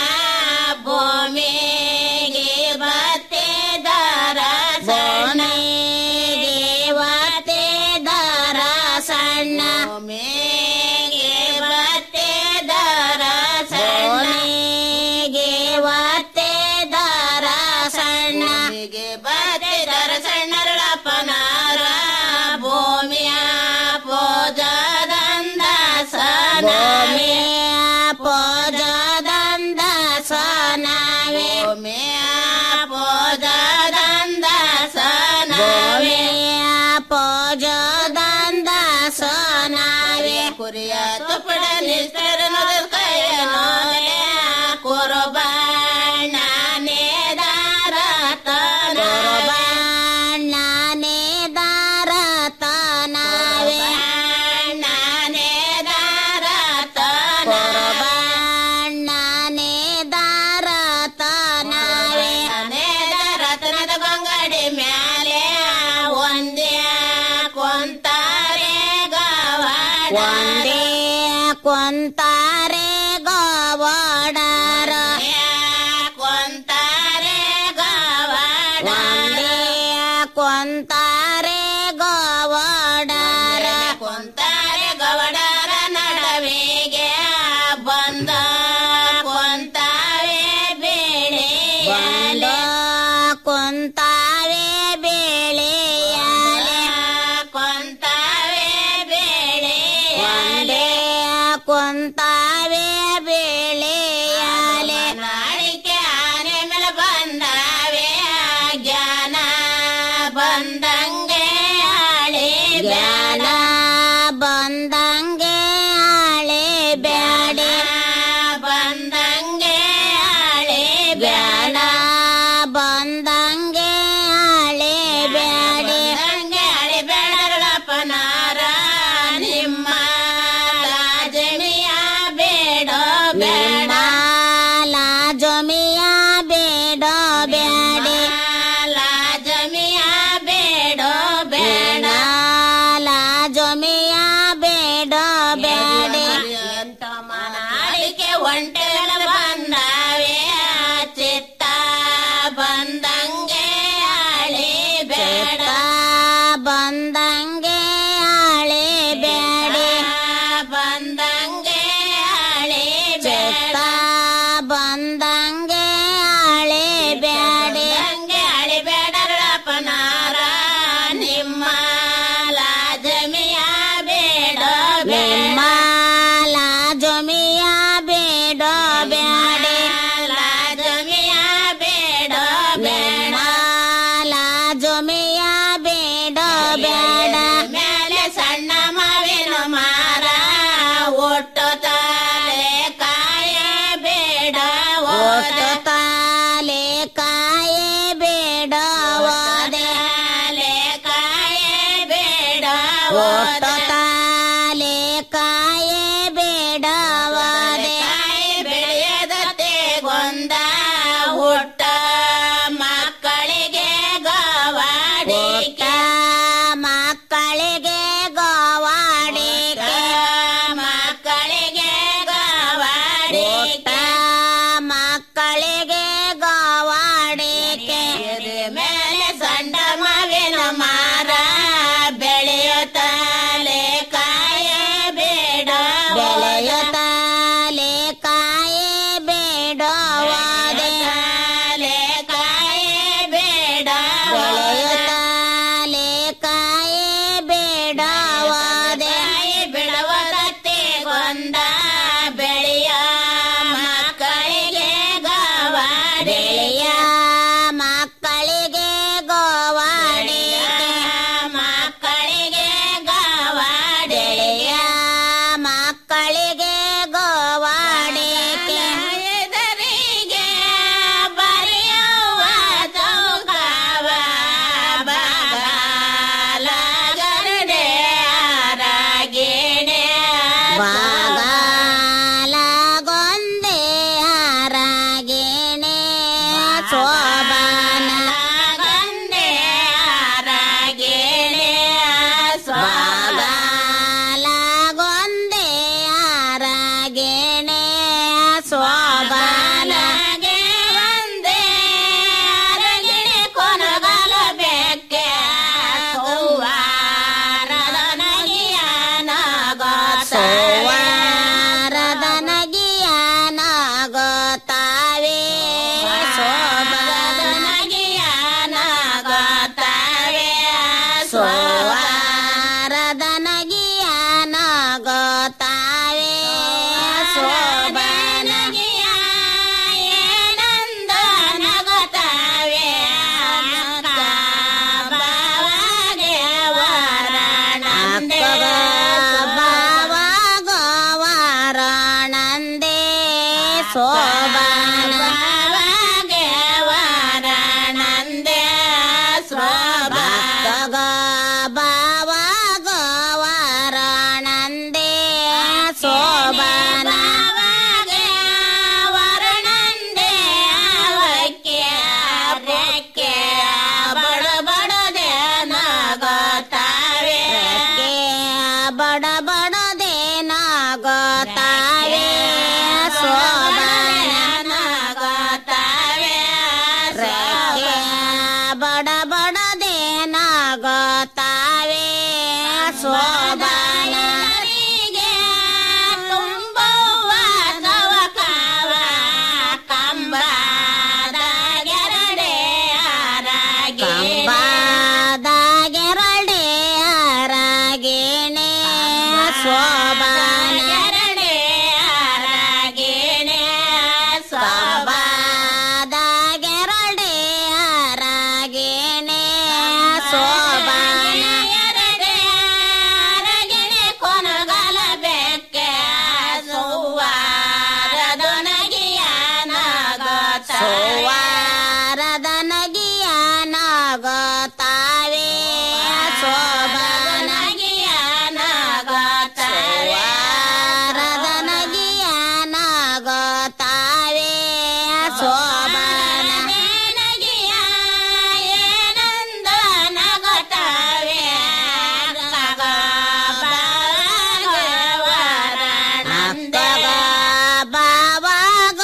ಭೂಮಿಗೆ ಬತ್ತೆ ದರ ಸಣ್ಣಿಗೆ ಬತ್ತೆ ದರ ಸಣ್ಣ ಭೂಮಿಗೆ ಬತ್ತೆ ದರ ಸಣ್ಣಿಗೆ ಬತ್ತೆ ದರ ಸಣ್ಣಗೆ ಬತ್ತೆ ದರ ಸಣ್ಣರಳ ಪನಾರ ಭೂಮಿಯ ಪೋಜದಂದ ಸನ ಪೋಜದಂದ ಸನವೆ ಪೋಜದಂದ ಸನವೆ ಪೋಜದಂದ ಸನವೆ ಕುರಿಯ ತುಪ್ಪಡ ನಿಸ್ತರನದ ಕೈಯನೋ ಕುರುಬಣ್ಣ ನೇದಾರ ತನ ಕುರುಬಣ್ಣ ನೇದಾರ ತನವೆ ನೇದಾರ ತನ ಕುರುಬಣ್ಣ ನೇದಾರ ತನವೆ ನೇದಾರ ತನದ ಗೊಂಗಡಿ ಮ್ಯಾಲೆ ಒಂದೇ ಕೊಂತಾರೆ ಗವಾಡ ಒಂದೇ ಕೊಂತಾರೆ ಗವಾಡರ ಮಕ್ಕಳಿಗೆ ಗೋವಾಡಿಕೆ ಮೇಲೆ ಸಂಡ ಮಾವಿನ ಮಾರ ಬೆಳೆಯುತ್ತಲೇ ಕಾಯ ಬೇಡ ಬೆಳೆಯುತ್ತಲೇ ಕಾಯ ಬೇಡವಾದೆ ಕಾಯ ಬೇಡ ಬೆಳೆಯುತ್ತಲೇ ಕಾಯ ಬೇಡವಾದೆ ಬಿಡವದತ್ತೆ ಗೊಂದ ಬೆಳೆಯ ಮಕ್ಕಳಿಗೆ ಗೋವಾಡಿಯ ಮಕ್ಕಳಿಗೆ ಗೋವಾಡಿ ಮಕ್ಕಳಿಗೆ ಗೋವಾಡಿಯ ಮಕ್ಕಳಿಗೆ ಗೋವಾಡಿಕೆ ಎದರಿಗೆ ಬರೆಯುವ ಚೌಕವ ಬಾಗಲ ಗರಡೆ ಆರಾಗಿಣೆ ಬಾಗಲ ಗೊಂದೆ ಆರಾಗಿಣೆ ಶೋಭನ ಗಂದೆ ಆರಾಗಿಣೆ ಸ್ವಾಗಲ ಗೊಂದೆ ಆರಾಗಿಣೆ ಶೋಭನಗೆ ಒಂದೇ ಅರಗಿಣೆ ಕೊನಗಲ ಬೆಕ್ಕೆ ಸೌವಾರದ ನಗಿಯ ಸೌವಾರದ ನಗಿಯ ನಾಗೋತಾವೆ ಶೋಭದ ನಗಿಯ ನಾಗೋತಾವೆ ಸೋವಾರದ ನಗಿಯ ನಾಗೋತಾವೆ ಶೋಭನಗಿಯ ಏನಂದ ನಗತಾವೆ ಬಾವಾಗೆ ವಾರಣಂದೆ ಬಾವಾಗ ವಾರಣಂದೆ ಶೋಭನ ಬಾವಾಗೆ ವಾರಣಂದೆ ಶೋಭಗ ಬಾವಾಗ ವಾರಣಂದೆ ಶೋಭನ ವರ್ಣಂದೆ ಅವಕ್ಕೆ ರೆಕ್ಕೆ ಬಡ ಬಡದೆ ನಗೋತಾವೆ ಬಡ ಬಡದೆ ನಗೋತಾವೆ ಶೋಭನ ನಗೋತಾವೆ ರೆಕ್ಕೆ ಬಡ ಬಡದೆ ನಗೋತಾವೆ ಶೋಭನರಿಗೆ ತುಂಬುವ ದವಕವ ಕಂಬದ ಗೆರಡೆ ಆರಾಗಿ ಕಂಬದ ಗೆರಡೆ ಆರಾಗಿಣೆ ಶೋಭನ ಗೆರಡೆ ಆರಾಗಿಣೆ ಶೋಭದ ಗೆರಡೆ ಆರಾಗಿಣೆ ಶೋಭನ ಎರಡೆ ಆರಗಿಣೆ ಕೊನಗಲ ಬೆಕ್ಕೆ ಸೌವಾರದ ನಗಿಯ ನಾಗತ ಸೌವಾರದ ನಗಿಯ ನಾಗತಾವೆ ಶೋಭನ ನಗಿಯ ನಾಗತಾವೆ ವಾರದ ನಗಿಯ ನಾಗತಾವೆ ಶೋಭನ ನಗಿಯ ಏನಂದ ನಗತಾವೆ ವಾರಣಂದಗ ಬಾವಾಗ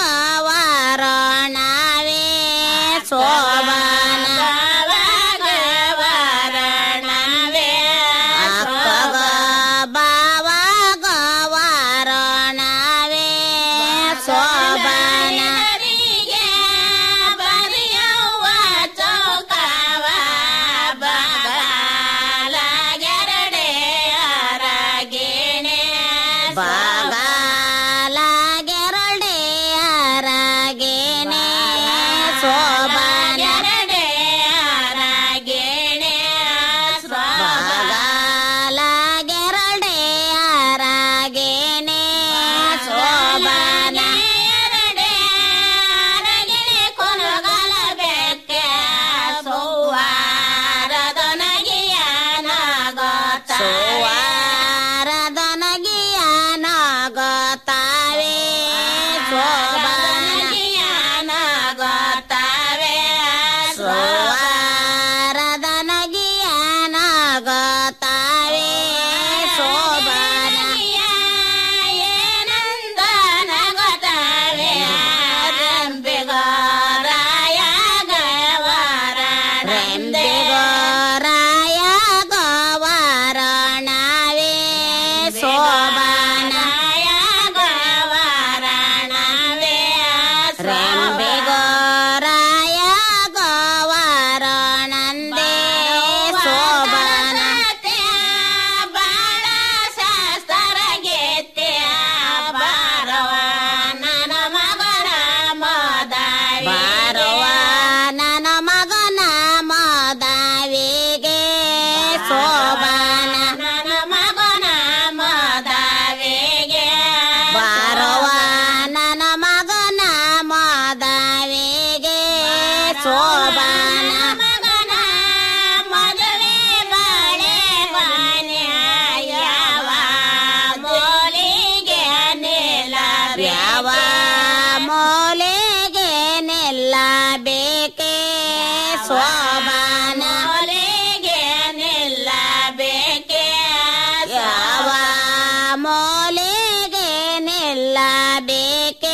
ವಾರಣವೇ ಶೋಭನ ವಾರಣವೇ ಅಕ್ಕಗ ಬಾವಾಗ ವಾರಣವೇ ಶೋಭನ ಬರೆಯುವ ಚೌಕವ ಬಾಗಲ ಗೆರಡೆ ಆರಾಗಿಣೆ ಬಾಗಲ ಗೆರಡೆ ಆರಾಗಿಣೆ ಶೋಭನ ಗೆರಡೆ ಆರಾಗಿಣೆ ಬಾಗಲ ಗೆರಡೆ ಆರಾಗಿಣೆ ಶೋಭನ ಎರಡೆ ಆರಗಿಣೆ ಕೊನಗಲ ಬೆಕ್ಕೆ ಸೌವಾರದ ನಗಿಯ ನಾಗತ ಸೌವಾರದ ನಗಿಯ ನಾಗತಾವೆ ಶೋಭನಗಿಯ ನಾಗತಾವೆ ಸೋಬಾನ ಮಗನ ಮದುವೆ ಬಾಳೆ ಬಾನೆ ಯಾವ ಮೂಲಿಗೆ ನಿಲ್ಲ ಯಾವ ಮೂಲಿಗೆ ನಿಲ್ಲ ಬೇಕೆ ಸೋಬಾನ ಮೂಲಿಗೆ ನಿಲ್ಲ ಬೇಕೆ ಯಾವ ಮೂಲಿಗೆ ನಿಲ್ಲ ಬೇಕೆ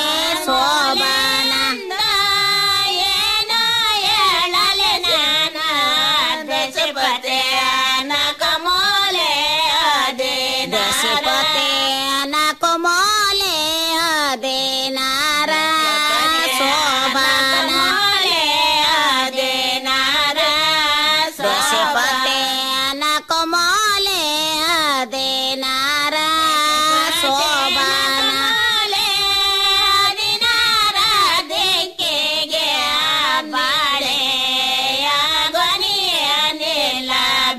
ಸೋಬಾನ ಏನೋ ಹೇಳಲೆ ನಾನ ದಶಪತೆ ನಕಮೋಲೆ ಅದೇ ದಶಪತೆ ನಕಮೋಲೆ ಅದೇ ನಾರ ಶೋಭಾನ ಅದೇ ನಾರ ದಶಪತೆ ನಕಮೋಲೆ ಅದೇ ನಾರ ಶೋಭಾನ ಹದಿನಾರ ದಿಕ್ಕಿಗೆ ಬಾಳೆಯ ಗೊನೆಯನಿಲ್ಲ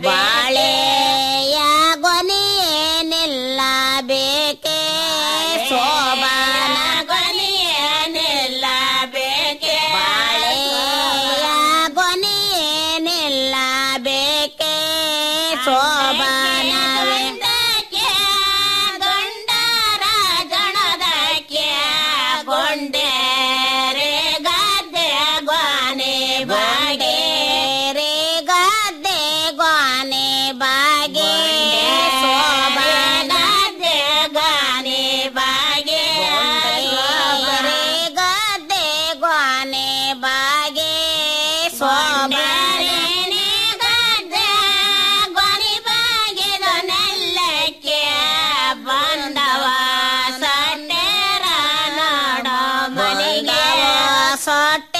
ಬಾಳೆಯ ಗೊನೆಯನಿಲ್ಲ ಬೇಕೆ ಶೋಭಾನ ಗೊನೆಯನಿಲ್ಲ ಬೇಕೆ ಬಾಳೆಯ ಗೊನೆಯನಿಲ್ಲ ಬೇಕೆ ಶೋಭಾನ ಗಂಡರ ಗಣದಕ್ಕೆ ಗೊಂಡೆ ರೇ ಗದ್ದೆ ಗ್ವಾನೆ ಬಾಗೆ ರೇ ಗದ್ದೆ ಗ್ವಾನೆ ಬಾಗೆ ಗದ್ದೆ ಗಾನೆ ಬಾಗೆ ರೇ ಗದ್ದೆ ಗ್ವಾನೆ ಬಾಗೆ ಸೋಬಾನೆ ಗದ್ದೆ ಗ್ವಾನಿ ಬಾಗಿದ ನೆಲ್ಲಕ್ಕೆ ಬಂದವ ಸಟ್ಟೆರ ನೋಡ ಮನೆಗೆ ಸೊಟ್ಟೆ